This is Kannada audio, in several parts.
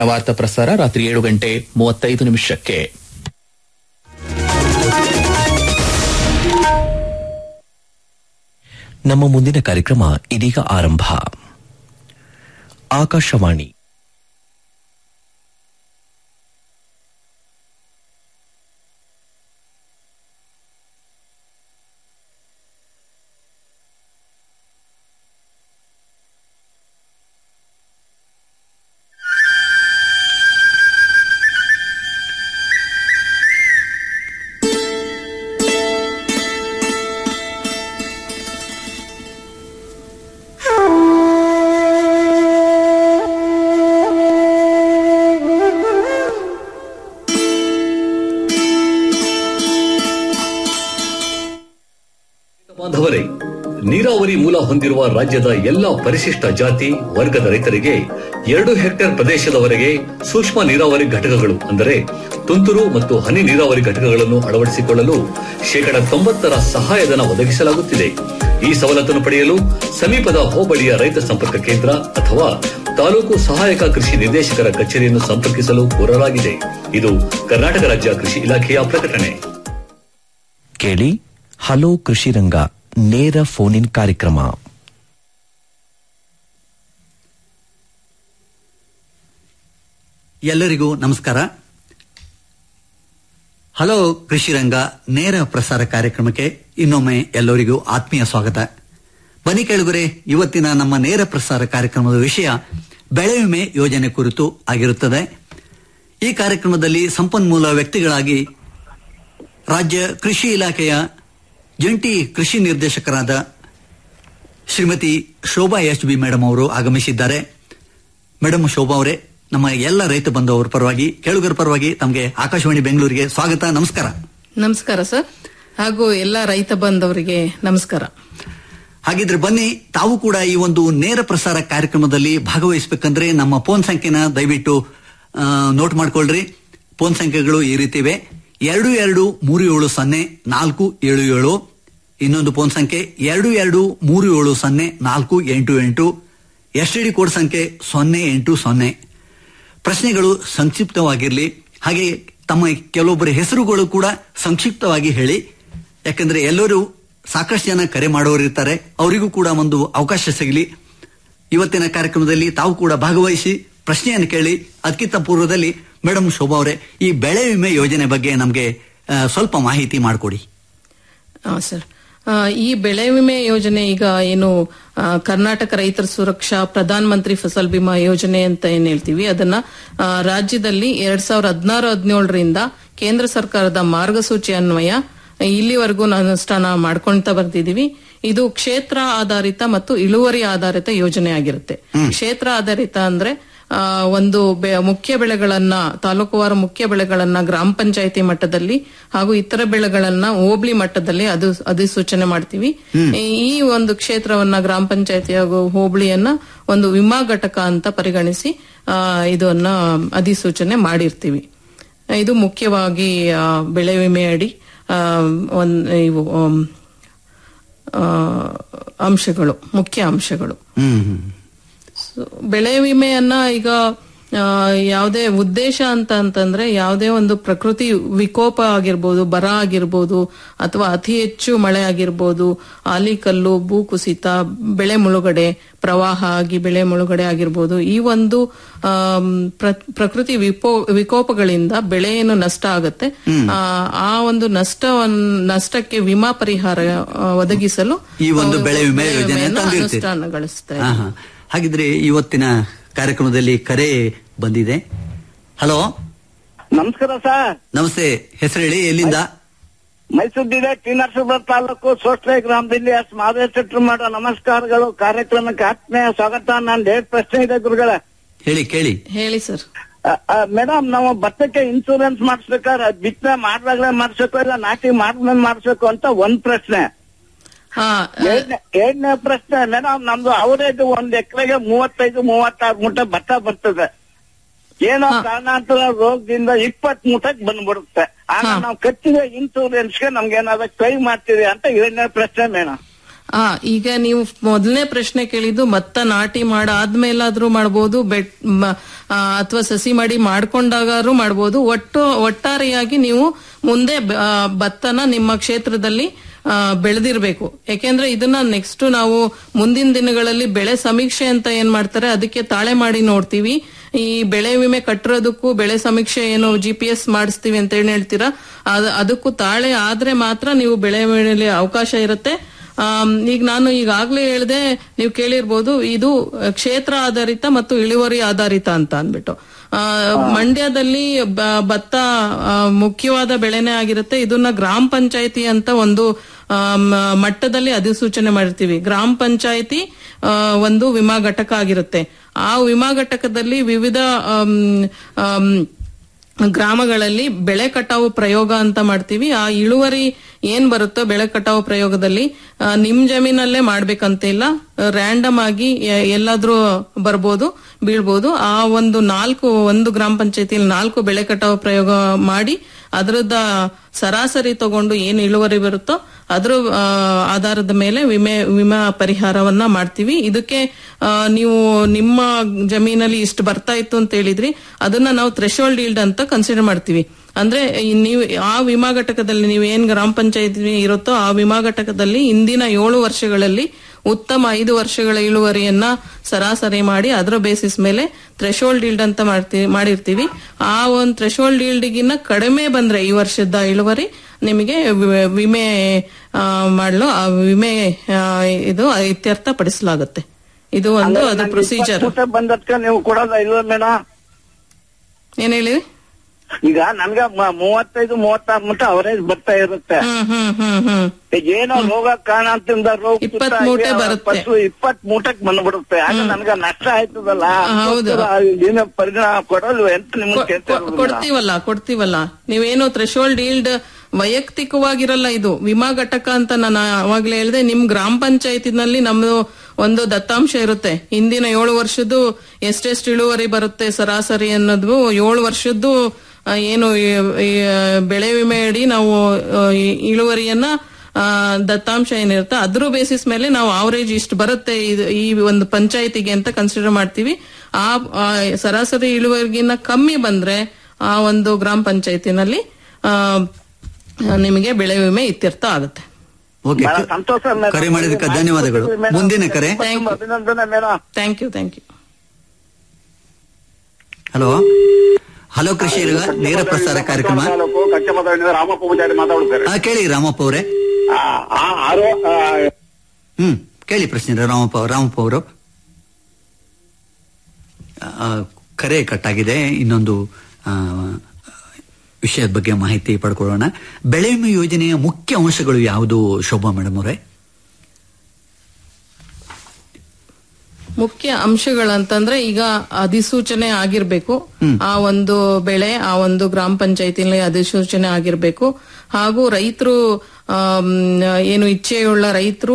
ವಾರ್ತಾ ಪ್ರಸಾರ ರಾತ್ರಿ ಏಳು ಗಂಟೆ ಮೂವತ್ತೈದು ನಿಮಿಷಕ್ಕೆ ನಮ್ಮ ಮುಂದಿನ ಕಾರ್ಯಕ್ರಮ ಇದೀಗ ಆರಂಭ ಆಕಾಶವಾಣಿ ಬಾಂಧವರೇ ನೀರಾವರಿ ಮೂಲ ಹೊಂದಿರುವ ರಾಜ್ಯದ ಎಲ್ಲ ಪರಿಶಿಷ್ಟ ಜಾತಿ ವರ್ಗದ ರೈತರಿಗೆ ಎರಡು ಹೆಕ್ಟೇರ್ ಪ್ರದೇಶದವರೆಗೆ ಸೂಕ್ಷ್ಮ ನೀರಾವರಿ ಘಟಕಗಳು ಅಂದರೆ ತುಂತುರು ಮತ್ತು ಹನಿ ನೀರಾವರಿ ಘಟಕಗಳನ್ನು ಅಳವಡಿಸಿಕೊಳ್ಳಲು ಶೇಕಡ ತೊಂಬತ್ತರ ಸಹಾಯಧನ ಒದಗಿಸಲಾಗುತ್ತಿದೆ ಈ ಸವಲತ್ತನ್ನು ಪಡೆಯಲು ಸಮೀಪದ ಹೋಬಳಿಯ ರೈತ ಸಂಪರ್ಕ ಕೇಂದ್ರ ಅಥವಾ ತಾಲೂಕು ಸಹಾಯಕ ಕೃಷಿ ನಿರ್ದೇಶಕರ ಕಚೇರಿಯನ್ನು ಸಂಪರ್ಕಿಸಲು ಕೋರಲಾಗಿದೆ ಇದು ಕರ್ನಾಟಕ ರಾಜ್ಯ ಕೃಷಿ ಇಲಾಖೆಯ ಪ್ರಕಟಣೆ ಕೇಳಿ ಹಲೋ ಕೃಷಿ ರಂಗ ನೇರ ಫೋನ್ ಇನ್ ಕಾರ್ಯಕ್ರಮ ಎಲ್ಲರಿಗೂ ನಮಸ್ಕಾರ ಹಲೋ ಕೃಷಿ ರಂಗ ನೇರ ಪ್ರಸಾರ ಕಾರ್ಯಕ್ರಮಕ್ಕೆ ಇನ್ನೊಮ್ಮೆ ಎಲ್ಲರಿಗೂ ಆತ್ಮೀಯ ಸ್ವಾಗತ ಬನ್ನಿ ಕೇಳುಗರೆ ಇವತ್ತಿನ ನಮ್ಮ ನೇರ ಪ್ರಸಾರ ಕಾರ್ಯಕ್ರಮದ ವಿಷಯ ಬೆಳೆ ವಿಮೆ ಯೋಜನೆ ಕುರಿತು ಆಗಿರುತ್ತದೆ ಈ ಕಾರ್ಯಕ್ರಮದಲ್ಲಿ ಸಂಪನ್ಮೂಲ ವ್ಯಕ್ತಿಗಳಾಗಿ ರಾಜ್ಯ ಕೃಷಿ ಇಲಾಖೆಯ ಜಂಟಿ ಕೃಷಿ ನಿರ್ದೇಶಕರಾದ Shrimati Shobha H B madam ಅವರು ಆಗಮಿಸಿದ್ದಾರೆ ಮೇಡಮ್ ಶೋಭಾ ಅವರೇ ನಮ್ಮ ಎಲ್ಲ ರೈತ ಬಂಧುವರ ಪರವಾಗಿ ಕೇಳುಗರ ಪರವಾಗಿ ತಮಗೆ ಆಕಾಶವಾಣಿ ಬೆಂಗಳೂರಿಗೆ ಸ್ವಾಗತ ನಮಸ್ಕಾರ ನಮಸ್ಕಾರ ಸರ್ ಹಾಗೂ ಎಲ್ಲ ರೈತ ಬಂಧವರಿಗೆ ನಮಸ್ಕಾರ ಹಾಗಿದ್ರೆ ಬನ್ನಿ ತಾವು ಕೂಡ ಈ ಒಂದು ನೇರ ಪ್ರಸಾರ ಕಾರ್ಯಕ್ರಮದಲ್ಲಿ ಭಾಗವಹಿಸಬೇಕಂದ್ರೆ ನಮ್ಮ ಫೋನ್ ಸಂಖ್ಯೆನ ದಯವಿಟ್ಟು ಆ, ನೋಟ್ ಮಾಡ್ಕೊಳ್ರಿ ಫೋನ್ ಸಂಖ್ಯೆಗಳು ಈ ರೀತಿ ಇವೆ ಎರಡು ಎರಡು ಮೂರು ಏಳು ಸೊನ್ನೆ ನಾಲ್ಕು ಏಳು ಏಳು ಇನ್ನೊಂದು ಫೋನ್ ಸಂಖ್ಯೆ ಎರಡು ಎರಡು ಮೂರು ಏಳು ಸೊನ್ನೆ ನಾಲ್ಕು ಎಂಟು ಎಂಟು ಎಸ್ ಡಿ ಕೋಡ್ ಸಂಖ್ಯೆ ಸೊನ್ನೆ ಎಂಟು ಸೊನ್ನೆ ಪ್ರಶ್ನೆಗಳು ಸಂಕ್ಷಿಪ್ತವಾಗಿರಲಿ ಹಾಗೆ ತಮ್ಮ ಕೆಲವೊಬ್ಬರ ಹೆಸರುಗಳು ಕೂಡ ಸಂಕ್ಷಿಪ್ತವಾಗಿ ಹೇಳಿ ಯಾಕಂದ್ರೆ ಎಲ್ಲರೂ ಸಾಕಷ್ಟು ಜನ ಕರೆ ಮಾಡೋರು ಇರ್ತಾರೆ ಅವರಿಗೂ ಕೂಡ ಒಂದು ಅವಕಾಶ ಸಿಗಲಿ ಇವತ್ತಿನ ಕಾರ್ಯಕ್ರಮದಲ್ಲಿ ತಾವು ಕೂಡ ಭಾಗವಹಿಸಿ ಪ್ರಶ್ನೆಯನ್ನು ಕೇಳಿ ಅದಕ್ಕಿಂತ ಪೂರ್ವದಲ್ಲಿ ಮೇಡಮ್ ಶೋಭಾ ಅವರೇ ಈ ಬೆಳೆ ವಿಮೆ ಯೋಜನೆ ಬಗ್ಗೆ ನಮಗೆ ಸ್ವಲ್ಪ ಮಾಹಿತಿ ಮಾಡಿಕೊಡಿ ಆ, ಸರ್ ಆ, ಈ ಬೆಳೆ ವಿಮೆ ಯೋಜನೆ ಈಗ ಏನು ಆ, ಕರ್ನಾಟಕ ರೈತರ ಸುರಕ್ಷಾ ಪ್ರಧಾನ ಮಂತ್ರಿ ಫಸಲ್ ಬಿಮಾ ಯೋಜನೆ ಅಂತ ಏನ್ ಹೇಳ್ತೀವಿ ಅದನ್ನ ಆ, ರಾಜ್ಯದಲ್ಲಿ ಎರಡ್ ಸಾವಿರದ ಹದಿನಾರು ಹದಿನೇಳರಿಂದ ಕೇಂದ್ರ ಸರ್ಕಾರದ ಮಾರ್ಗಸೂಚಿ ಅನ್ವಯ ಇಲ್ಲಿವರೆಗೂ ನಾವು ಅನುಷ್ಠಾನ ಮಾಡ್ಕೊಂತ ಬರ್ತಿದೀವಿ ಇದು ಕ್ಷೇತ್ರ ಆಧಾರಿತ ಮತ್ತು ಇಳುವರಿ ಆಧಾರಿತ ಯೋಜನೆ ಆಗಿರುತ್ತೆ ಕ್ಷೇತ್ರ ಆಧಾರಿತ ಅಂದ್ರೆ ಆ, ಒಂದು ಬೆ- ಮುಖ್ಯ ಬೆಳೆಗಳನ್ನ ತಾಲೂಕುವಾರು ಮುಖ್ಯ ಬೆಳೆಗಳನ್ನ ಗ್ರಾಮ ಪಂಚಾಯತಿ ಮಟ್ಟದಲ್ಲಿ ಹಾಗೂ ಇತರ ಬೆಳೆಗಳನ್ನ ಹೋಬಳಿ ಮಟ್ಟದಲ್ಲಿ ಅದು ಅಧಿಸೂಚನೆ ಮಾಡ್ತೀವಿ ಈ- ಈ ಒಂದು ಕ್ಷೇತ್ರವನ್ನ ಗ್ರಾಮ ಪಂಚಾಯತಿ ಹಾಗೂ ಹೋಬಳಿಯನ್ನ ಒಂದು ವಿಮಾ ಘಟಕ ಅಂತ ಪರಿಗಣಿಸಿ ಆ, ಇದನ್ನ ಅಧಿಸೂಚನೆ ಮಾಡಿರ್ತೀವಿ ಇದು ಮುಖ್ಯವಾಗಿ ಆ, ಬೆಳೆ ವಿಮೆ ಅಡಿ ಆ, ಒಂದ್ ಇವು ಆಮ್, ಆ, ಅಂಶಗಳು ಮುಖ್ಯ ಅಂಶಗಳು ಹ್ಮ್ ಹ್ಮ್ So, ಬೆಳೆ ವಿಮೆಯನ್ನ ಈಗ ಆ, ಯಾವುದೇ ಉದ್ದೇಶ ಅಂತ ಅಂತಂದ್ರೆ ಯಾವುದೇ ಒಂದು ಪ್ರಕೃತಿ ವಿಕೋಪ ಆಗಿರ್ಬೋದು ಬರ ಆಗಿರ್ಬೋದು ಅಥವಾ ಅತಿ ಹೆಚ್ಚು ಮಳೆ ಆಗಿರ್ಬೋದು ಆಲಿಕಲ್ಲು ಭೂಕುಸಿತ ಬೆಳೆ ಮುಳುಗಡೆ ಪ್ರವಾಹ ಆಗಿ ಬೆಳೆ ಮುಳುಗಡೆ ಆಗಿರ್ಬೋದು ಈ ಒಂದು ಆಮ್, ಪ್ರ- ಪ್ರಕೃತಿ ವಿಪೋ ವಿಕೋಪಗಳಿಂದ ಬೆಳೆ ಏನು ನಷ್ಟ ಆಗುತ್ತೆ ಆ, ಆ ಒಂದು ನಷ್ಟವನ್ನ ನಷ್ಟಕ್ಕೆ ವಿಮಾ ಪರಿಹಾರ ಆ, ಒದಗಿಸಲು ಈ ಒಂದು ಆ, ಬೆಳೆ ವಿಮೆ ಯೋಜನೆ ವಿಮೆಯನ್ನ ತಂದಿರ್ತೀರಿ. ಅನುಷ್ಠಾನಗೊಳಿಸ್ತಾ ಹಾ, ಹಾ. ಹಾಗಿದ್ರೆ ಇವತ್ತಿನ ಕಾರ್ಯಕ್ರಮದಲ್ಲಿ ಕರೆ ಬಂದಿದೆ ಹಲೋ ನಮಸ್ಕಾರ ಸರ್ ನಮಸ್ತೆ ಹೆಸರು ಹೇಳಿ ಎಲ್ಲಿಂದ ಮೈಸೂರು ಜಿಲ್ಲೆ ಟಿ ನರಸೀಪುರ ತಾಲೂಕು ಸೋಸ್ಲೆ ಗ್ರಾಮದಲ್ಲಿ ಎಸ್ ಮಾದೇಶೆಟ್ರು ಮಾಡೋ ನಮಸ್ಕಾರಗಳು ಕಾರ್ಯಕ್ರಮಕ್ಕೆ ಆತ್ಮೀಯ ಸ್ವಾಗತ ನಾನು ಎರಡು ಪ್ರಶ್ನೆ ಇದೆ ಗುರುಗಳ ಹೇಳಿ ಕೇಳಿ ಹೇಳಿ ಸರ್ ಮೇಡಮ್ ನಾವು ಭತ್ತಕ್ಕೆ ಇನ್ಸೂರೆನ್ಸ್ ಮಾಡಿಸ್ಬೇಕಾದ್ರೆ ಬಿತ್ತನೆ ಮಾಡ್ದಾಗ್ಲೇ ಮಾಡಿಸ್ಬೇಕು ಇಲ್ಲ ನಾಟಿ ಮಾಡಿದ್ಮೇಲೆ ಮಾಡಿಸ್ಬೇಕು ಅಂತ ಒಂದ್ ಪ್ರಶ್ನೆ ಹಾ ಎರಡನೇ ಎರಡನೇ ಪ್ರಶ್ನೆ ಮೇಡಮ್ ನಮ್ದು ಅವರೇಜ್ ಒಂದ್ ಎಕರೆಗೆ ಮೂವತ್ತೈದು ಮೂವತ್ತಾರು ಮೂಟೆ ಭತ್ತ ಬರ್ತದೆ ಏನೋ ಕಾರಣಾಂತರ ರೋಗದಿಂದ ಇಪ್ಪತ್ ಮೂಟಕ್ ಬಂದ್ಬಿಡುತ್ತೆ ಆಗ ಹಾ. ನಾವು ಕಟ್ಟಿದ ಇನ್ಸೂರೆನ್ಸ್ಗೆ ನಮ್ಗೆ ಏನಾದ್ರು ಕ್ಲೈಮ್ ಮಾಡ್ತೀವಿ ಅಂತ ಎರಡನೇ ಪ್ರಶ್ನೆ ಮೇಡಮ್ ಆ ಈಗ ನೀವು ಮೊದಲನೇ ಪ್ರಶ್ನೆ ಕೇಳಿದ್ದು ಭತ್ತ ನಾಟಿ ಮಾಡಾದ್ಮೇಲಾದ್ರೂ ಮಾಡ್ಬೋದು ಬೆಟ್ ಅಥವಾ ಸಸಿ ಮಾಡಿ ಮಾಡ್ಕೊಂಡಾಗಾದ್ರೂ ಮಾಡ್ಬೋದು ಒಟ್ಟು ಒಟ್ಟಾರೆಯಾಗಿ ನೀವು ಮುಂದೆ ಬ- ಆ, ಭತ್ತನ ನಿಮ್ಮ ಕ್ಷೇತ್ರದಲ್ಲಿ ಆ, ಬೆಳೆದಿರ್ಬೇಕು ಯಾಕೆಂದ್ರೆ ಇದನ್ನ ನೆಕ್ಸ್ಟ್ ನಾವು ಮುಂದಿನ ದಿನಗಳಲ್ಲಿ ಬೆಳೆ ಸಮೀಕ್ಷೆ ಅಂತ ಏನ್ ಮಾಡ್ತಾರೆ ಅದಕ್ಕೆ ತಾಳೆ ಮಾಡಿ ನೋಡ್ತೀವಿ ಈ ಬೆಳೆ ವಿಮೆ ಕಟ್ಟಿರೋದಕ್ಕೂ ಬೆಳೆ ಸಮೀಕ್ಷೆ ಏನು ಜಿ ಪಿ ಎಸ್ ಮಾಡಿಸ್ತೀವಿ ಅಂತ ಏನ್ ಹೇಳ್ತೀರಾ ಅದ್- ಅದಕ್ಕೂ ತಾಳೆ ಆದ್ರೆ ಮಾತ್ರ ನೀವು ಬೆಳೆ ವಿಮೆಯಲ್ಲಿ ಅವಕಾಶ ಇರುತ್ತೆ ಆಮ್, ಈಗ ನಾನು ಈಗಾಗ್ಲೇ ಹೇಳ್ದೆ ನೀವು ಕೇಳಿರ್ಬೋದು ಇದು ಕ್ಷೇತ್ರ ಆಧಾರಿತ ಮತ್ತು ಇಳುವರಿ ಆಧಾರಿತ ಅಂತ ಅಂದ್ಬಿಟ್ಟು ಆ, ಮಂಡ್ಯದಲ್ಲಿ ಬ- ಭತ್ತ ಆ, ಮುಖ್ಯವಾದ ಬೆಳೆನೇ ಆಗಿರುತ್ತೆ ಇದನ್ನ ಗ್ರಾಮ ಪಂಚಾಯತಿ ಅಂತ ಒಂದು ಆಮ್, ಮಟ್ಟದಲ್ಲಿ ಅಧಿಸೂಚನೆ ಮಾಡಿರ್ತೀವಿ ಗ್ರಾಮ ಪಂಚಾಯತಿ ಆ, ಒಂದು ವಿಮಾ ಘಟಕ ಆಗಿರುತ್ತೆ ಆ ವಿಮಾ ಘಟಕದಲ್ಲಿ ವಿವಿಧ ಆಮ್, ಆಮ್, ಗ್ರಾಮಗಳಲ್ಲಿ ಬೆಳೆ ಕಟಾವು ಪ್ರಯೋಗ ಅಂತ ಮಾಡ್ತೀವಿ ಆ ಇಳುವರಿ ಏನ್ ಬರುತ್ತೋ ಬೆಳೆ ಕಟಾವು ಪ್ರಯೋಗದಲ್ಲಿ ಆ, ನಿಮ್ ಜಮೀನಲ್ಲೇ ಮಾಡ್ಬೇಕಂತ ಇಲ್ಲ ರ್ಯಾಂಡಮ್ ಆಗಿ ಎ- ಎಲ್ಲಾದ್ರೂ ಬರ್ಬೋದು ಬೀಳ್ಬೋದು ಆ ಒಂದು ನಾಲ್ಕು ಒಂದು ಗ್ರಾಮ ಪಂಚಾಯತಿಯಲ್ಲಿ ನಾಲ್ಕು ಬೆಳೆ ಕಟಾವು ಪ್ರಯೋಗ ಮಾಡಿ ಅದರದ ಸರಾಸರಿ ತಗೊಂಡು ಏನ್ ಇಳುವರಿ ಬರುತ್ತೋ ಅದ್ರ ಆ, ಆಧಾರದ ಮೇಲೆ ವಿಮೆ ವಿಮಾ ಪರಿಹಾರವನ್ನ ಮಾಡ್ತೀವಿ ಇದಕ್ಕೆ ಆ, ನೀವು ನಿಮ್ಮ ಜಮೀನಲ್ಲಿ ಇಷ್ಟು ಬರ್ತಾ ಇತ್ತು ಅಂತ ಹೇಳಿದ್ರಿ ಅದನ್ನ ನಾವು ಥ್ರೆಶೋಲ್ಡ್ ಈಲ್ಡ್ ಅಂತ ಕನ್ಸಿಡರ್ ಮಾಡ್ತೀವಿ ಅಂದ್ರೆ ಈ ನೀವು ಆ ವಿಮಾ ಘಟಕದಲ್ಲಿ ನೀವು ಏನ್ ಗ್ರಾಮ ಪಂಚಾಯತಿ ಇರುತ್ತೋ ಆ ವಿಮಾ ಘಟಕದಲ್ಲಿ ಇಂದಿನ ಏಳು ವರ್ಷಗಳಲ್ಲಿ ಉತ್ತಮ ಐದು ವರ್ಷಗಳ ಇಳುವರಿಯನ್ನ ಸರಾಸರಿ ಮಾಡಿ ಅದರ ಬೇಸಿಸ್ ಮೇಲೆ ಥ್ರೆಶೋಲ್ಡ್ ಈಲ್ಡ್ ಅಂತ ಮಾಡ್ತೀವಿ ಮಾಡಿರ್ತೀವಿ ಆ ಒಂದು ಥ್ರೆಶೋಲ್ಡ್ ಈಲ್ಡ್ಗಿನ್ನ ಕಡಿಮೆ ಬಂದ್ರೆ ಈ ವರ್ಷದ ಇಳುವರಿ ನಿಮಗೆ ವಿ- ವಿಮೆ ಆ, ಮಾಡಲು ಆ ವಿಮೆ ಆ, ಇದು ಇತ್ಯರ್ಥ ಪಡಿಸಲಾಗುತ್ತೆ ಇದು ಒಂದು ಅದು ಪ್ರೊಸೀಜರ್ ಊಟ ಬಂದದ್ಕ ನೀವು ಕೊಡೋದ ಇಲ್ವ ಮೇಡಮ್ ಏನ್ ಹೇಳಿ ಈಗ ನನ್ಗ ಮ- ಮೂವತ್ತೈದು ಮೂವತ್ತಾರು ಮಟ್ಟ ಅವರೇಜ್ ಬರ್ತಾ ಇರುತ್ತೆ ಹ್ಮ್ ಹ್ಮ್ ಹ್ಮ್ ಹ್ಮ್ ಈಗ ಏನೋ ರೋಗ ಕಾರಣದಿಂದ ರೋಗ ಇಪ್ಪತ್ತ್ ಮೂಟೆ ಬರುತ್ತೆ. ಇಪ್ಪತ್ ಮೂಟಕ್ ಬಂದ್ಬಿಡುತ್ತೆ ಆಗ ನನ್ಗ ನಷ್ಟ ಆಯ್ತದಲ್ಲ ಹೌದು. ಅದಕ್ಕೋಸ್ಕರ ಏನೋ ಪರಿಣಾಮ ಕೊಡಲ್ವ ಅಂತ ನಿಮ್ಗೆ ಕೊ- ಕೇಳ್ತಾ ಕೊ- ಕೊಡ್ತೀವಲ್ಲ ಕೊಡ್ತೀವಲ್ಲ ನೀವೇನು ಥ್ರೆಶೋಲ್ಡ್ ಈಲ್ಡ್ ವೈಯಕ್ತಿಕವಾಗಿರಲ್ಲ ಇದು ವಿಮಾ ಘಟಕ ಅಂತ ನಾನು ಅವಾಗ್ಲೇ ಹೇಳಿದೆ ನಿಮ್ ಗ್ರಾಮ ಪಂಚಾಯತಿನಲ್ಲಿ ನಮ್ದು ಒಂದು ದತ್ತಾಂಶ ಇರುತ್ತೆ ಇಂದಿನ ಏಳು ವರ್ಷದ್ದು ಎಷ್ಟೆಷ್ಟು ಇಳುವರಿ ಬರುತ್ತೆ ಸರಾಸರಿ ಅನ್ನೋದು ಏಳು ವರ್ಷದ್ದು ಆ, ಏನು ಈ- ಈ ಬೆಳೆ ವಿಮೆ ಅಡಿ ನಾವು ಆ, ಈ ಇಳುವರಿಯನ್ನ ಆ, ದತ್ತಾಂಶ ಏನಿರುತ್ತೆ ಅದ್ರ ಬೇಸಿಸ್ ಮೇಲೆ ನಾವು ಆವರೇಜ್ ಇಷ್ಟು ಬರುತ್ತೆ ಇದು- ಈ ಒಂದು ಪಂಚಾಯತಿಗೆ ಅಂತ ಕನ್ಸಿಡರ್ ಮಾಡ್ತೀವಿ ಆ ಆ ಸರಾಸರಿ ಇಳುವರಿಗಿನ್ನ ಕಮ್ಮಿ ಬಂದ್ರೆ ಆ ಒಂದು ಗ್ರಾಮ ಪಂಚಾಯತಿನಲ್ಲಿ ಆ, ನಿಮಗೆ ಬೆಳೆ ವಿಮೆ ಇತ್ಯರ್ಥ ಆಗುತ್ತೆ ಓಕೆ ಬಹಳ ಸಂತೋಷ ಮೇಡಮ್. ಕರೆ ಮಾಡಿದ್ದಕ್ಕೆ ಧನ್ಯವಾದಗಳು ಮೇಡಮ್. ಮುಂದಿನ ಕರೆ Thank you. ಅಭಿನಂದನೆ madam thank you thank you hello hello ಕೃಷಿ ನೇರ ಪ್ರಸಾರ ಕಾರ್ಯಕ್ರಮ ತಾಲೂಕು ಕಚ್ಚಮತದಿಂದ ರಾಮಪ್ಪ ಪೂಜಾರಿ ಮಾತಾಡ್ತಾರೆ ಆ, ಕೇಳಿ ರಾಮಪ್ಪ ಅವರೇ ಆರೋ ಹ್ಮ್ ಕೇಳಿ ಪ್ರಶ್ನೆ ರಾಮಪ್ಪ ರಾಮಪ್ಪ ಅವರು ಆ, ಕರೆ ಕಟ್ಟಾಗಿದೆ ಇನ್ನೊಂದು ಆ, ವಿಷಯದ ಬಗ್ಗೆ ಮಾಹಿತಿ ಪಡ್ಕೊಳ್ಳೋಣ ಬೆಳೆ ವಿಮೆ ಯೋಜನೆಯ ಮುಖ್ಯ ಅಂಶಗಳು ಯಾವುದು ಶೋಭಾ ಮೇಡಮ್ ಅವರೇ ಮುಖ್ಯ ಅಂಶಗಳಂತಂದ್ರೆ ಈಗ ಅಧಿಸೂಚನೆ ಆಗಿರ್ಬೇಕು ಆ ಒಂದು ಬೆಳೆ ಆ ಒಂದು ಗ್ರಾಮ ಪಂಚಾಯತಿನಲ್ಲಿ ಅಧಿಸೂಚನೆ ಆಗಿರ್ಬೇಕು ಹಾಗೂ ರೈತರು ಏನು ಇಚ್ಛೆಯುಳ್ಳ ರೈತರು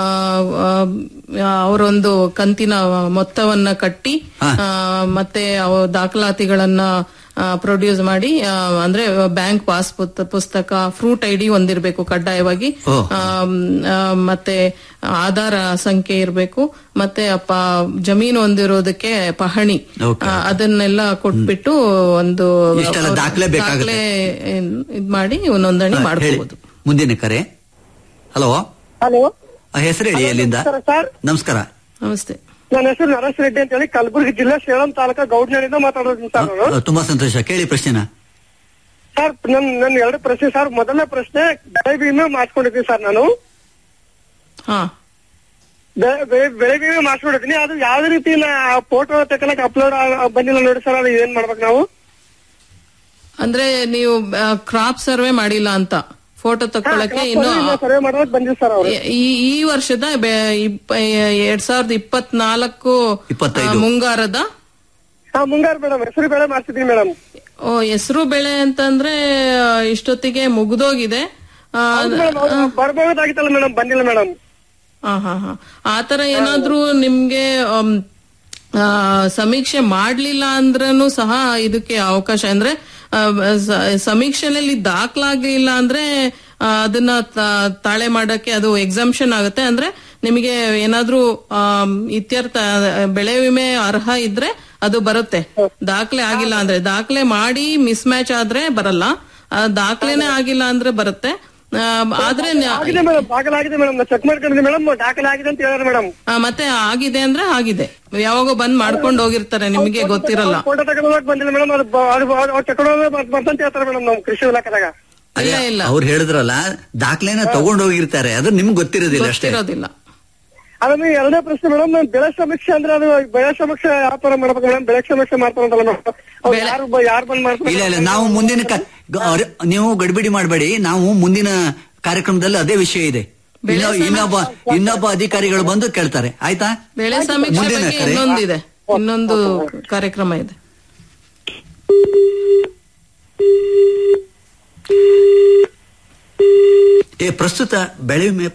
ಅವರೊಂದು ಕಂತಿನ ಮೊತ್ತವನ್ನ ಕಟ್ಟಿ ಹಾ. ಆ, ಮತ್ತೆ ಅವ ದಾಖಲಾತಿಗಳನ್ನ ಪ್ರೊಡ್ಯೂಸ್ ಮಾಡಿ ಆ, ಅಂದ್ರೆ ಬ್ಯಾಂಕ್ ಪಾಸ್ ಪುತ್- ಪುಸ್ತಕ ಫ್ರೂಟ್ ಐಡಿ ಹೊಂದಿರಬೇಕು ಕಡ್ಡಾಯವಾಗಿ ಓ. ಆಮ್, ಆ, ಮತ್ತೆ ಆಧಾರ ಸಂಖ್ಯೆ ಇರಬೇಕು ಮತ್ತೆ ಅಪ್ಪ ಜಮೀನು ಹೊಂದಿರೋದಕ್ಕೆ ಪಹಣಿ Okay. ಆ, ಅದನ್ನೆಲ್ಲ ಕೊಟ್ಬಿಟ್ಟು ಒಂದು ಇಷ್ಟೆಲ್ಲ ಅವ್ರ ದಾಖಲೆ ಬೇಕಾಗುತ್ತೆ. ದಾಖಲೆ ಏನ್ ಇದ್ ಮಾಡಿ ನೋಂದಣಿ ಹಾ, ಹೇಳಿ ಮಾಡ್ಕೋಬಹುದು ಮುಂದಿನ ಕರೆ ಹಲೋ ಹಲೋ ಹೆಸರು ಹೇಳಿ ಎಲ್ಲಿಂದ ನಮಸ್ಕಾರ ಸರ್ ನಮಸ್ಕಾರ ನಮಸ್ತೆ ನನ್ನ ಹೆಸರು ನರೇಶ್ ರೆಡ್ಡಿ ಅಂತ ಹೇಳಿ ಕಲಬುರಗಿ ಜಿಲ್ಲೆ ಸೇಳಂ ತಾಲೂಕಾ ಗೌಡ್ನಳ್ಳಿಯಿಂದ ಮಾತಾಡೋದು ಸರ್ ನಾನು ಆ, ತುಂಬಾ ಸಂತೋಷ ಕೇಳಿ ಪ್ರಶ್ನೆನ ಸರ್ ನನ್ ನನ್ನ ಎರಡು ಪ್ರಶ್ನೆ ಸರ್ ಮೊದಲನೇ ಪ್ರಶ್ನೆ ಬೆಳೆ ವಿಮೆ ಮಾಡ್ಕೊಂಡಿದ್ದೀನಿ ಸರ್ ನಾನು ಹಾ ಬೆ- ಬೆ- ಬೆಳೆ ವಿಮೆ ಮಾಡ್ಸ್ಕೊಂಡಿದ್ದೀನಿ ಅದು ಯಾವ ರೀತಿ ಫೋಟೋ ತಗೊಳಕ್ ಅಪ್ಲೋಡ್ ಬಂದಿಲ್ಲ ನೋಡಿ ಸರ್ ಅದು ಏನ್ ಮಾಡ್ಬೇಕು ನಾವು ಅಂದ್ರೆ ನೀವು ಕ್ರಾಪ್ ಸರ್ವೆ ಮಾಡಿಲ್ಲ ಅಂತ ಫೋಟೋ ತಕ್ಕೊಳ್ಳಕ್ಕೆ ಇನ್ನು ಸರ್ವೆ ಮಾಡೋದಕ್ಕೆ ಬಂದಿಲ್ಲ ಸರ್ ಅವ್ರು ಈ ಈ ವರ್ಷದ ಬೆ- ಇಪ್ಪ- ಎರಡ್ ಸಾವಿರದ ಇಪ್ಪತ್ನಾಲ್ಕು ಇಪ್ಪತ್ತೈದು. ಆ, ಮುಂಗಾರದ ಹಾ ಮುಂಗಾರು ಮೇಡಮ್ ಹೆಸರು ಬೆಳೆ ಮಾಡ್ತಿದ್ದೀನಿ ಮೇಡಮ್ ಓ ಹೆಸರು ಬೆಳೆ ಅಂತಂದ್ರೆ ಆ, ಇಷ್ಟೊತ್ತಿಗೆ ಮುಗ್ದೋಗಿದೆ ಆ, ಬರ್ಬಹುದಾಗಿತ್ತಲ್ಲ ಮೇಡಮ್ ಬಂದಿಲ್ಲ ಮೇಡಮ್ ಆ, ಹಾ ಹಾ ಆತರ ಏನಾದ್ರೂ ನಿಮ್ಗೆ ಆಮ್, ಆ, ಸಮೀಕ್ಷೆ ಮಾಡ್ಲಿಲ್ಲ ಅಂದ್ರೂ ಸಹ ಇದಕ್ಕೆ ಅವಕಾಶ ಅಂದ್ರೆ ಆ, ಸ- ಸಮೀಕ್ಷೆನಲ್ಲಿ ದಾಖಲಾಗ್ಲಿಲ್ಲ ಅಂದ್ರೆ ಆ, ಅದನ್ನ ತ- ತಾಳೆ ಮಾಡಕ್ಕೆ ಅದು ಎಕ್ಸಾಮ್ಷನ್ ಆಗುತ್ತೆ ಅಂದ್ರೆ ನಿಮಗೆ ಏನಾದ್ರೂ ಆಮ್, ಇತ್ಯರ್ಥ ಬೆಳೆ ವಿಮೆ ಅರ್ಹ ಇದ್ರೆ ಅದು ಬರುತ್ತೆ ದಾಖಲೆ ಆಗಿಲ್ಲ ಅಂದ್ರೆ ದಾಖಲೆ ಮಾಡಿ ಮಿಸ್ ಮ್ಯಾಚ್ ಆದ್ರೆ ಬರಲ್ಲ ಆ, ದಾಖಲೆನೇ ಆಗಿಲ್ಲ ಅಂದ್ರೆ ಬರುತ್ತೆ ಆ, ಆದ್ರೆ ನ- ಆಗಿದೆ ಮೇಡಮ್ ದಾಖಲೆ ಆಗಿದೆ ಮೇಡಮ್ ಚೆಕ್ ಮಾಡ್ಕೊಂಡಿದ್ದೆ ಮೇಡಮ್ ದಾಖಲೆ ಆಗಿದೆ ಅಂತ ಹೇಳಿದ್ರೆ ಮೇಡಮ್ ಆ, ಮತ್ತೆ ಆಗಿದೆ ಅಂದ್ರೆ ಆಗಿದೆ ಯಾವಾಗೋ ಬಂದ್ ಮಾಡ್ಕೊಂಡು ಹೋಗಿರ್ತಾರೆ ನಿಮಗೆ ಗೊತ್ತಿರಲ್ಲ ಫೋಟೋ ತಗೊಂಡೋಗಕ್ ಬಂದಿಲ್ಲ ಮೇಡಮ್ ಅದು ಬ- ಅದು ಅದು ಅವ್ರು ತಗೊಂಡೋಗ ಬಂತಂತ ಹೇಳ್ತಾರೆ ಮೇಡಮ್ ನಮ್ ಕೃಷಿ ಇಲಾಖೆದಾಗ ಇಲ್ಲ ಇಲ್ಲ ಅವ್ರು ಹೇಳಿದ್ರಲ್ಲ ದಾಖಲೆನ ತಗೊಂಡ್ ಹೋಗಿರ್ತಾರೆ ಅದು ನಿಮ್ಗೆ ಗೊತ್ತಿರೋದಿಲ್ಲ ಅಷ್ಟೇ ಗೊತ್ತಿರೋದಿಲ್ಲ ಅದನ್ನ ಎರಡನೇ ಪ್ರಶ್ನೆ ಮೇಡಮ್ ಬೆಳೆ ಸಮೀಕ್ಷೆ ಅಂದ್ರೆ ಅದು ಬೆಳೆ ಸಮೀಕ್ಷೆ ಯಾವ ತರ ಮಾಡ್ಬೇಕು ಮೇಡಮ್ ಬೆಳೆ ಸಮೀಕ್ಷೆ ಮಾಡ್ತಾರಂತಲ್ಲ ಮೇಡಮ್ ಅವ್ರು ಯಾರು ಬ- ಯಾರು ಬಂದ್ ಮಾಡ್ತಾರೆ ಇಲ್ಲ ಇಲ್ಲ ನಾವು ಮುಂದಿನ ಕ- ಗ- ಅವ್ರ- ನೀವು ಗಡಿಬಿಡಿ ಮಾಡಬೇಡಿ ನಾವು ಮುಂದಿನ ಕಾರ್ಯಕ್ರಮದಲ್ಲಿ ಅದೇ ವಿಷಯ ಇದೆ ಇನ್ನ- ಇನ್ನೊಬ್ಬ ಇನ್ನೊಬ್ಬ ಅಧಿಕಾರಿಗಳು ಬಂದು ಕೇಳ್ತಾರೆ ಆಯ್ತಾ ಬೆಳೆ ಸಮೀಕ್ಷೆ ಮುಂದಿನ ಬಗ್ಗೆ ಕರೆ. ಇನ್ನೊಂದಿದೆ ಇನ್ನೊಂದು ಕಾರ್ಯಕ್ರಮ ಇದೆ ಏ ಪ್ರಸ್ತುತ ಬೆಳೆ ವಿಮೆ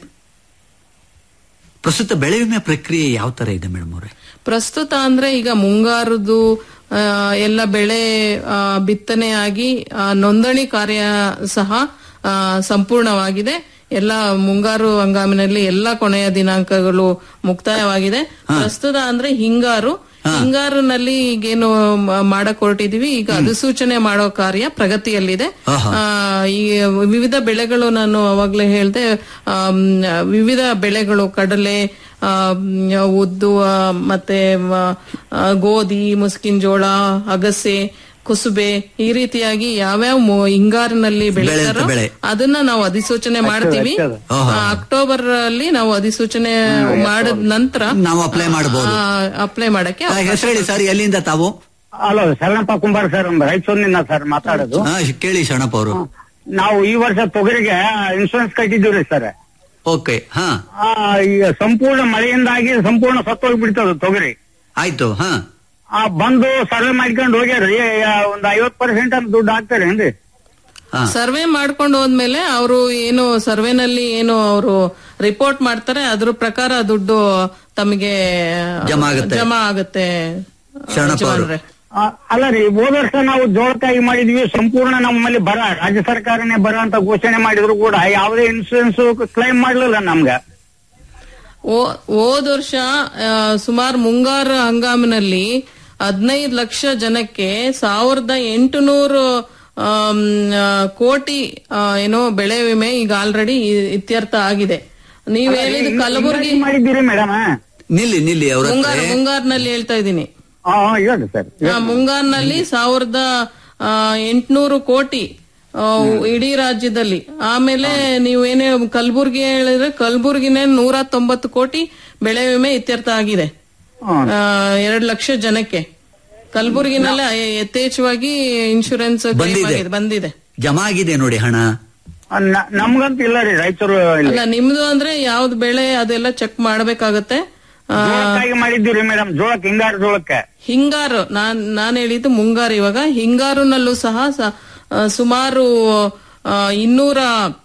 ಪ್ರಸ್ತುತ ಬೆಳೆ ವಿಮೆ ಪ್ರಕ್ರಿಯೆ ಯಾವ ತರ ಇದೆ ಮೇಡಮ್ ಅವರೇ ಪ್ರಸ್ತುತ ಅಂದ್ರೆ ಈಗ ಮುಂಗಾರದ್ದು ಆ, ಎಲ್ಲ ಬೆಳೆ ಆ, ಬಿತ್ತನೆಯಾಗಿ ಆ, ನೋಂದಣಿ ಕಾರ್ಯ ಸಹ ಆ, ಸಂಪೂರ್ಣವಾಗಿದೆ ಎಲ್ಲ ಮುಂಗಾರು ಹಂಗಾಮಿನಲ್ಲಿ ಎಲ್ಲ ಕೊನೆಯ ದಿನಾಂಕಗಳು ಮುಕ್ತಾಯವಾಗಿದೆ ಪ್ರಸ್ತುತ ಅಂದ್ರೆ ಹಿಂಗಾರು ಹಿಂಗಾರಿನಲ್ಲಿ ಈಗೇನು ಮ- ಮಾಡಕ್ ಹೊರಟಿದೀವಿ ಈಗ ಅಧಿಸೂಚನೆ ಮಾಡೋ ಕಾರ್ಯ ಪ್ರಗತಿಯಲ್ಲಿದೆ ಆ, ಈ ವಿವಿಧ ಬೆಳೆಗಳು ನಾನು ಅವಾಗ್ಲೇ ಹೇಳ್ದೆ ಆಮ್, ವಿವಿಧ ಬೆಳೆಗಳು ಕಡಲೆ ಆಮ್, ಉದ್ದು ಆ, ಮತ್ತೆ ಆ, ಗೋಧಿ ಮುಸ್ಕಿನ್ ಜೋಳ ಅಗಸೆ ಕುಸುಬೆ ಈ ರೀತಿಯಾಗಿ ಯಾವ್ಯಾವ ಮು- ಹಿಂಗಾರಿನಲ್ಲಿ ಬೆಳೆತಾರೋ ಬೆಳೆ. ಅದನ್ನ ನಾವು ಅಧಿಸೂಚನೆ ಮಾಡ್ತೀವಿ ಆ, ಅಕ್ಟೋಬರ್ ಅಲ್ಲಿ ನಾವು ಅಧಿಸೂಚನೆ ಮಾಡಿದ ನಂತರ ನಾವು ಅಪ್ಲೈ ಮಾಡಬಹುದು ಅಪ್ಲೈ ಮಾಡಕ್ಕೆ ಹೆಸರು ಹೇಳಿ ಸರ್ ಎಲ್ಲಿಂದ ತಾವು ಹಲೋ ಶರಣಪ್ಪ ಕುಂಬಾರ್ ಸರ್ ರಾಯಚೂರಿನಿಂದ ಸರ್ ಮಾತಾಡೋದು ಹಾ, ಕೇಳಿ ಶರಣಪ್ಪ ಅವರು ನಾವು ಈ ವರ್ಷ ತೊಗರಿಗೆ ಇನ್ಶೂರೆನ್ಸ್ ಕಟ್ಟಿದ್ದೀವಿ ಸರ್ ಓಕೆ ಹಾ ಆ, ಈಗ ಸಂಪೂರ್ಣ ಮಳೆಯಿಂದಾಗಿ ಸಂಪೂರ್ಣ ಸತ್ತೋಗ್ಬಿಡ್ತದ ತೊಗರಿ ಆಯ್ತು ಹಾ ಆ ಬಂದು ಸರ್ವೆ ಮಾಡ್ಕೊಂಡು ಹೋಗ್ಯಾರಿ ಒಂದ್ ಐವತ್ ಪರ್ಸೆಂಟ್ ಅಂತ ದುಡ್ಡು ಹಾಕ್ತಾರೇನ್ರಿ ಹಾ ಸರ್ವೆ ಮಾಡ್ಕೊಂಡು ಹೋದ್ಮೇಲೆ ಅವರು ಏನು ಸರ್ವೆನಲ್ಲಿ ಏನು ಅವರು ರಿಪೋರ್ಟ್ ಮಾಡ್ತಾರೆ ಅದ್ರ ಪ್ರಕಾರ ದುಡ್ಡು ತಮಗೆ ಜಮಾ ಆಗುತ್ತೆ. ಜಮಾ ಆಗುತ್ತೆ ಶರಣಪ್ಪ ಅವರು. ಯಜಮಾನ್ರೆ. ಆ, ಅಲ್ಲ ರೀ ಹೋದ ವರ್ಷ ನಾವು ಜೋಳಕ್ಕಾಗಿ ಮಾಡಿದ್ವಿ ಸಂಪೂರ್ಣ ನಮ್ಮಲ್ಲಿ ಬರ ರಾಜ್ಯ ಸರ್ಕಾರನೇ ಬರ ಅಂತ ಘೋಷಣೆ ಮಾಡಿದ್ರು ಕೂಡ ಯಾವುದೇ ಇನ್ಶೂರೆನ್ಸ್ ಕ್ಲೈಮ್ ಮಾಡ್ಲಿಲ್ಲ ನಮ್ಗೆ ಓ- ಹೋದ್ ವರ್ಷ ಸುಮಾರು ಮುಂಗಾರು ಹಂಗಾಮಿನಲ್ಲಿ ಹದಿನೈದು ಲಕ್ಷ ಜನಕ್ಕೆ ಸಾವಿರದ ಎಂಟುನೂರು ಆಮ್, ಆ, ಕೋಟಿ ಆ, ಏನೋ ಬೆಳೆ ವಿಮೆ ಈಗ ಆಲ್ರೆಡಿ ಇತ್ಯರ್ಥ ಆಗಿದೆ ನೀವ್ ಹೇಳಿದ ಕಲಬುರಗಿ ಹಿಂಗಾಗಿ ಮಾಡಿದ್ದೀರಿ ಮೇಡಮ್ ನಿಲ್ಲಿ ನಿಲ್ಲಿ ಅವ್ರ ಹತ್ರ ಮುಂಗಾರು ಮುಂಗಾರಿನಲ್ಲಿ ಹೇಳ್ತಾ ಇದ್ದೀನಿ ಹಾ ಹೇಳಿ ಸರ್ ಆ, ಮುಂಗಾರಿನಲ್ಲಿ ಸಾವಿರದ ಆ, ಎಂಟ್ನೂರು ಕೋಟಿ ಆ, ಇಡೀ ರಾಜ್ಯದಲ್ಲಿ ಆಮೇಲೆ ನೀವೇನೇ ಕಲಬುರ್ಗಿ ಹೇಳಿದ್ರೆ ಕಲಬುರ್ಗಿನೇ ನೂರ ತೊಂಬತ್ತು ಕೋಟಿ ಬೆಳೆ ವಿಮೆ ಇತ್ಯರ್ಥ ಆಗಿದೆ ಹ್ಮ್. ಆ, ಎರಡ್ ಲಕ್ಷ ಜನಕ್ಕೆ ಕಲಬುರ್ಗಿನಲ್ಲೇ ಯಥೇಚ್ಛವಾಗಿ ಇನ್ಶೂರೆನ್ಸ್ ಬಂದಿದೆ. ಬಂದಿದೆ ಜಮಾ ಆಗಿದೆ ನೋಡಿ ಹಣ ಆ, ನ- ನಮ್ಗಂತ ಇಲ್ಲ ರೀ ರಾಯಚೂರು ಇಲ್ಲಿ ಅಲ್ಲ ನಿಮ್ದು ಅಂದ್ರೆ ಯಾವ್ದು ಬೆಳೆ ಅದೆಲ್ಲ ಚೆಕ್ ಮಾಡ್ಬೇಕಾಗತ್ತೆ ಆ, ಜೋಳಕ್ಕಾಗಿ ಮಾಡಿದ್ದೀವಿ ಮೇಡಮ್ ಜೋಳಕ್ಕೆ ಹಿಂಗಾರು ಜೋಳಕ್ಕೆ ಹಿಂಗಾರು ನಾನ್ ನಾನ್ ಹೇಳಿದ್ದು ಮುಂಗಾರು ಇವಾಗ ಹಿಂಗಾರುನಲ್ಲೂ ಸಹ ಸ- ಆ, ಸುಮಾರು ಆ, ಇನ್ನೂರ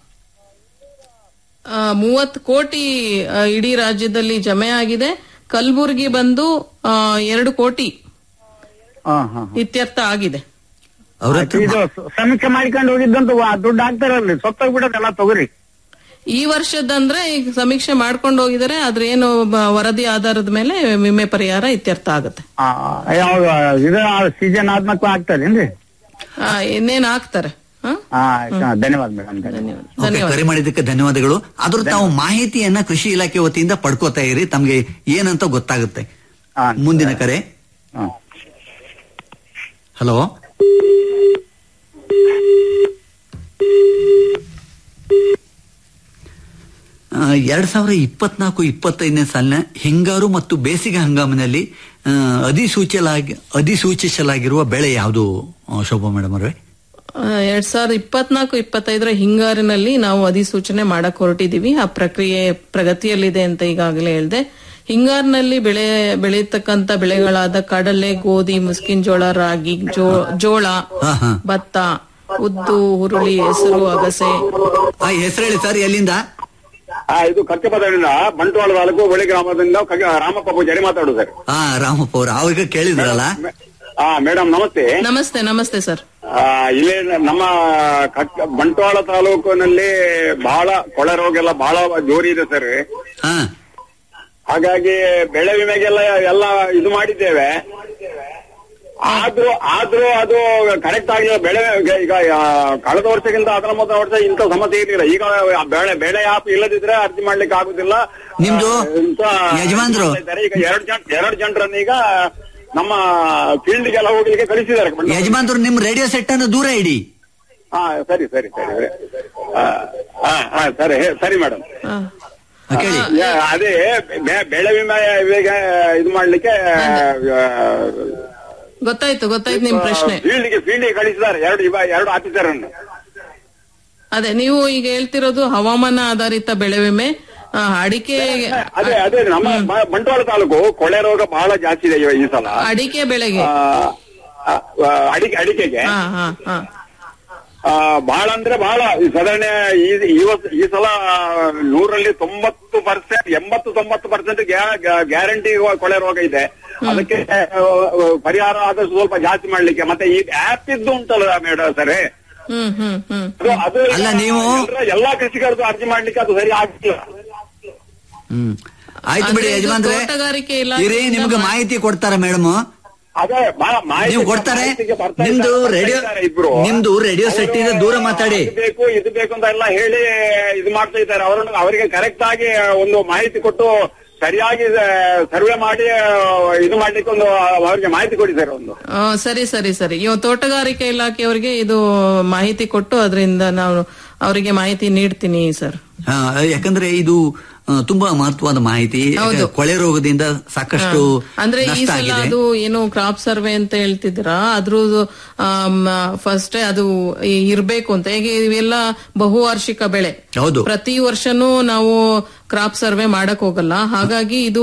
ಮೂವತ್ತು ಕೋಟಿ ಆ, ಇಡೀ ರಾಜ್ಯದಲ್ಲಿ ಜಮೆ ಆಗಿದೆ ಕಲಬುರ್ಗಿ ಬಂದು ಆ, ಎರಡು ಕೋಟಿ ಹಾ ಹಾ ಇತ್ಯರ್ಥ ಆಗಿದೆ ಅವ್ರ ಹತ್ರ ಇದು ಸ- ಸಮೀಕ್ಷೆ ಮಾಡ್ಕೊಂಡು ಹೋಗಿದ್ದಂತ ವ- ದುಡ್ಡು ಹಾಕ್ತಾರಲ್ರಿ ಸತ್ತೋಗ್ಬಿಡೋದೆಲ್ಲ ತಗೋರಿ ಈ ವರ್ಷದಂದ್ರೆ ಈಗ ಸಮೀಕ್ಷೆ ಮಾಡ್ಕೊಂಡು ಹೋಗಿದರೆ ಅದ್ರ ಏನು ಬ- ವರದಿ ಆಧಾರದ ಮೇಲೆ ವಿಮೆ ಪರಿಹಾರ ಇತ್ಯರ್ಥ ಆಗುತ್ತೆ ಆ, ಯಾವಾಗ ಇದು ಸೀಸನ್ ಆದ್ಮೇಲೆ ಹಾಕ್ತಾರೇನ್ರಿ ಆ, ಇನ್ನೇನ್ ಹಾಕ್ತಾರೆ ಹ? ಹಾ ಆಯ್ತು. ಧನ್ಯವಾದ ಮೇಡಮ್ ಧನ್ಯವಾದ ಓಕೆ, ಕರೆ ಮಾಡಿದ್ದಕ್ಕೆ ಧನ್ಯವಾದಗಳು ಆದ್ರೂ ತಾವು ಮಾಹಿತಿಯನ್ನ ಕೃಷಿ ಇಲಾಖೆ ವತಿಯಿಂದ ಪಡ್ಕೋತಾ ಇರಿ ತಮ್ಗೆ ಏನಂತ ಗೊತ್ತಾಗುತ್ತೆ ಹಾ. ಮುಂದಿನ ಕರೆ ಹಾ. ಹಲೋ ಆ, ಎರಡ್ ಸಾವಿರ ಇಪ್ಪತ್ನಾಲ್ಕು ಇಪ್ಪತ್ತೈದನೇ ಸಾಲಿನ ಹಿಂಗಾರು ಮತ್ತು ಬೇಸಿಗೆ ಹಂಗಾಮಿನಲ್ಲಿ ಆ, ಅಧಿಸೂಚಲಾಗಿ ಅಧಿಸೂಚಿಸಲಾಗಿರುವ ಬೆಳೆ ಯಾವುದು ಆ, ಶೋಭಾ ಮೇಡಮ್ ಅವರೇ ಆ, ಎರಡ್ ಸಾವಿರದ ಇಪ್ಪತ್ನಾಲ್ಕು ಇಪ್ಪತ್ತೈದರ ಹಿಂಗಾರಿನಲ್ಲಿ ನಾವು ಅಧಿಸೂಚನೆ ಮಾಡಕ್ ಹೊರಟಿದೀವಿ ಆ ಪ್ರಕ್ರಿಯೆ ಪ್ರಗತಿಯಲ್ಲಿದೆ ಅಂತ ಈಗಾಗಲೇ ಹೇಳಿದೆ ಹಿಂಗಾರಿನಲ್ಲಿ ಬೆಳೆ ಬೆಳೆಯತಕ್ಕಂತ ಬೆಳೆಗಳಾದ ಕಡಲೆ ಗೋಧಿ ಮುಸ್ಕಿನ್ ಜೋಳ ರಾಗಿ ಜೋ- ಜೋಳ ಹಾ ಹಾ ಭತ್ತ ಉದ್ದು ಹುರುಳಿ ಹೆಸರು ಅಗಸೆ ಆ ಹೆಸರು ಹೇಳಿ ಸರ್ ಎಲ್ಲಿಂದ ಆ, ಇದು ಕರ್ಕಪದದಿಂದ ಬಂಟ್ವಾಳ ತಾಲೂಕು ಬಳಿ ಗ್ರಾಮದಿಂದ ಕ- ರಾಮಪ್ಪ ಪೂಜಾರಿ ಮಾತಾಡುದು ಸರ್ ಹಾ ರಾಮಪ್ಪ ಅವರು ಅವಾಗ ಕೇಳಿದ್ರಲ್ಲ ಹಾ ಮೇಡಮ್ ನಮಸ್ತೆ ನಮಸ್ತೆ ನಮಸ್ತೆ ಸರ್ ಆ, ಆ, ಇಲ್ಲಿ ನಮ್ಮ ಕಕ್- ಬಂಟ್ವಾಳ ತಾಲೂಕಿನಲ್ಲಿ ಬಹಳ ಕೊಳೆ ರೋಗ ಎಲ್ಲ ಬಹಳ ಜೋರಿ ಇದೆ ಸರ್ ಹಾ ಹಾಗಾಗಿ ಬೆಳೆ ವಿಮೆಗೆಲ್ಲ ಎಲ್ಲ ಇದು ಮಾಡಿದ್ದೇವೆ ಆದ್ರೂ ಆದ್ರೂ ಅದು ಕರೆಕ್ಟ್ ಆಗಿಲ್ಲ ಬೆಳೆ ಈಗ ಆ, ಕಳೆದ ವರ್ಷಕ್ಕಿಂತ ಅದರ ಮೊದಲ ವರ್ಷ ಇಂಥ ಸಮಸ್ಯೆ ಇರಲಿಲ್ಲ ಈಗ ಬೆಳೆ ಬೆಳೆ ಆಪ್ ಇಲ್ಲದಿದ್ರೆ ಅರ್ಜಿ ಮಾಡ್ಲಿಕ್ಕೆ ಆಗುದಿಲ್ಲ ನಿಮ್ದು ಆ, ಇಂಥ ಯಜಮಾನ್ರು? ಇದ್ದಾರೆ. ಈಗ ಎರಡು ಜನ ಎರಡು ಜನರನ್ನ ಈಗ ನಮ್ಮ ಫೀಲ್ಡ್ಗೆಲ್ಲ ಹೋಗ್ಲಿಕ್ಕೆ ಕಳಿಸಿದ್ದಾರೆ ಯಜಮಾನ್ರು ನಿಮ್ ರೇಡಿಯೋ ಸೆಟ್ ಅನ್ನು ದೂರ ಇಡಿ ಹಾ ಸರಿ ಸರಿ ಸರಿ ಆ, ಹಾ ಹಾ ಸರಿ ಹೇ- ಸರಿ ಮೇಡಮ್ ಹಾ. ಕೇಳಿ ಅದೇ ಬೆ- ಬೆಳೆ ವಿಮೆ ಇವಾಗ ಇದು ಮಾಡ್ಲಿಕ್ಕೆ ಗೊತ್ತಾಯ್ತು ಗೊತ್ತಾಯ್ತು ನಿಮ್ ಪ್ರಶ್ನೆ ಫೀಲ್ಡ್ಗೆ ಫೀಲ್ಡ್ಗೆ ಕಳಿಸಿದ್ದಾರೆ ಎರಡು ಇವ ಎರಡು ಆಫೀಸರನ್ನು ಅದೇ ನೀವು ಈಗ ಹೇಳ್ತಿರೋದು ಹವಾಮಾನ ಆಧಾರಿತ ಬೆಳೆ ವಿಮೆ ಆ, ಅಡಿಕೆ ಅದೇ ಅದೇ ನಮ್ಮ ಬ- ಬಂಟ್ವಾಳ ತಾಲೂಕು ಕೊಳೆ ರೋಗ ಬಹಳ ಜಾಸ್ತಿ ಇದೆ ಇವ- ಈ ಸಲ ಅಡಿಕೆ ಬೆಳೆಗೆ ಆ, ಆ, ಆ, ಅಡಿಕೆ ಅಡಿಕೆಗೆ ಹಾ ಹಾ ಹಾ ಆ, ಬಹಳ ಅಂದ್ರೆ ಬಹಳ ಈ ಸಾಧಾರಣ ಈ ಈ ವರ್ಷ- ಈ ಸಲ ನೂರಲ್ಲಿ ತೊಂಬತ್ತು ಪರ್ಸೆಂಟ್ ಎಂಬತ್ತು ತೊಂಬತ್ತು ಪರ್ಸೆಂಟ್ ಗ್ಯಾರಂಟಿ ಕೊಳೆ ರೋಗ ಇದೆ ಅದಕ್ಕೆ ಆ, ಪರಿಹಾರ ಆದಷ್ಟು ಸ್ವಲ್ಪ ಜಾಸ್ತಿ ಮಾಡ್ಲಿಕ್ಕೆ ಮತ್ತೆ ಈ ಆಪ್ ಇದ್ದು ಉಂಟಲ್ಲ ಮೇಡಮ್ ಸರ್ ಹ್ಮ್ ಹ್ಮ್ ಹ್ಮ್ ಅದು ಅದು ಅಲ್ಲ, ನೀವು- ಎಲ್ಲರ- ಎಲ್ಲಾ ಕೃಷಿಕರದ್ದು ಅರ್ಜಿ ಮಾಡ್ಲಿಕ್ಕೆ ಅದು ಸರಿ ಆಗ್ತಿಲ್ಲ ಹ್ಮ್ ಆಯ್ತು ಬಿಡಿ ಅಂದ್ರೆ ಇದು ಯಜಮಾನ್ರೆ ತೋಟಗಾರಿಕೆ ಇಲಾಖೆಯಿಂದ ಇರೇ ನಿಮ್ಗೆ ಮಾ- ಮಾಹಿತಿ ಕೊಡ್ತಾರ ಮೇಡಮ್ ಅದೇ ಮಾ- ಮಾಹಿತಿ- ನೀವು ಕೊಡ್ತಾರೆ ಮಾಹಿತಿಗೆ ಬರ್ತಾ ನಿಮ್ದು ಇದ್ದಾರೆ, ರೇಡಿಯೋ ಬರ್ತಾ ಇದ್ದಾರೆ ಇಬ್ರು. ನಿಮ್ದು ರೇಡಿಯೋ ಸೆಟ್ ಇದೆ ದೂರ ಮಾತಾಡಿ ಅದು ಬೇಕು ಇದು ಬೇಕು ಅಂತ ಎಲ್ಲ ಹೇಳಿ ಇದು ಮಾಡ್ತಾ ಇದ್ದಾರೆ ಅವರನ್ನು ಅವರಿಗೆ ಕರೆಕ್ಟ್ ಆಗಿ ಒಂದು ಮಾಹಿತಿ ಕೊಟ್ಟು ಸರಿಯಾಗಿ ಸರ್ವೆ ಮಾಡಿ ಇದು ಮಾಡ್ಲಿಕ್ಕೆ ಒಂದು ಅವರಿಗೆ ಮಾಹಿತಿ ಕೊಡಿ ಸರ್ ಒಂದು ಆ, ಸರಿ ಸರಿ ಸರಿ ಇವ ತೋಟಗಾರಿಕೆ ಇಲಾಖೆಯವರಿಗೆ ಇದು ಮಾಹಿತಿ ಕೊಟ್ಟು ಅದರಿಂದ ನಾವು ಅವರಿಗೆ ಮಾಹಿತಿ ನೀಡ್ತೀನಿ ಸರ್ ಆ, ಯಾಕಂದ್ರೆ ಇದು ಆ, ತುಂಬಾ ಮಹತ್ವದ ಮಾಹಿತಿ ಹೌದು. ಕೊಳೆ ರೋಗದಿಂದ ಸಾಕಷ್ಟು ಅಂದ್ರೆ ಈ ನಷ್ಟ ಸಲ ಆಗಿದೆ ಅದು ಏನು ಕ್ರಾಪ್ ಸರ್ವೆ ಅಂತ ಹೇಳ್ತಿದ್ರ ಅದ್ರದ್ದು ಫಸ್ಟ್ ಅದು ಈ- ಇರ್ಬೇಕು ಅಂತ ಹೇಗೆ ಇವೆಲ್ಲ ಬಹುವಾರ್ಷಿಕ ಬೆಳೆ ಹೌದು ಪ್ರತಿ ವರ್ಷನೂ ನಾವು ಕ್ರಾಪ್ ಸರ್ವೆ ಮಾಡಕ್ ಹೋಗಲ್ಲ ಹಾಗಾಗಿ ಇದು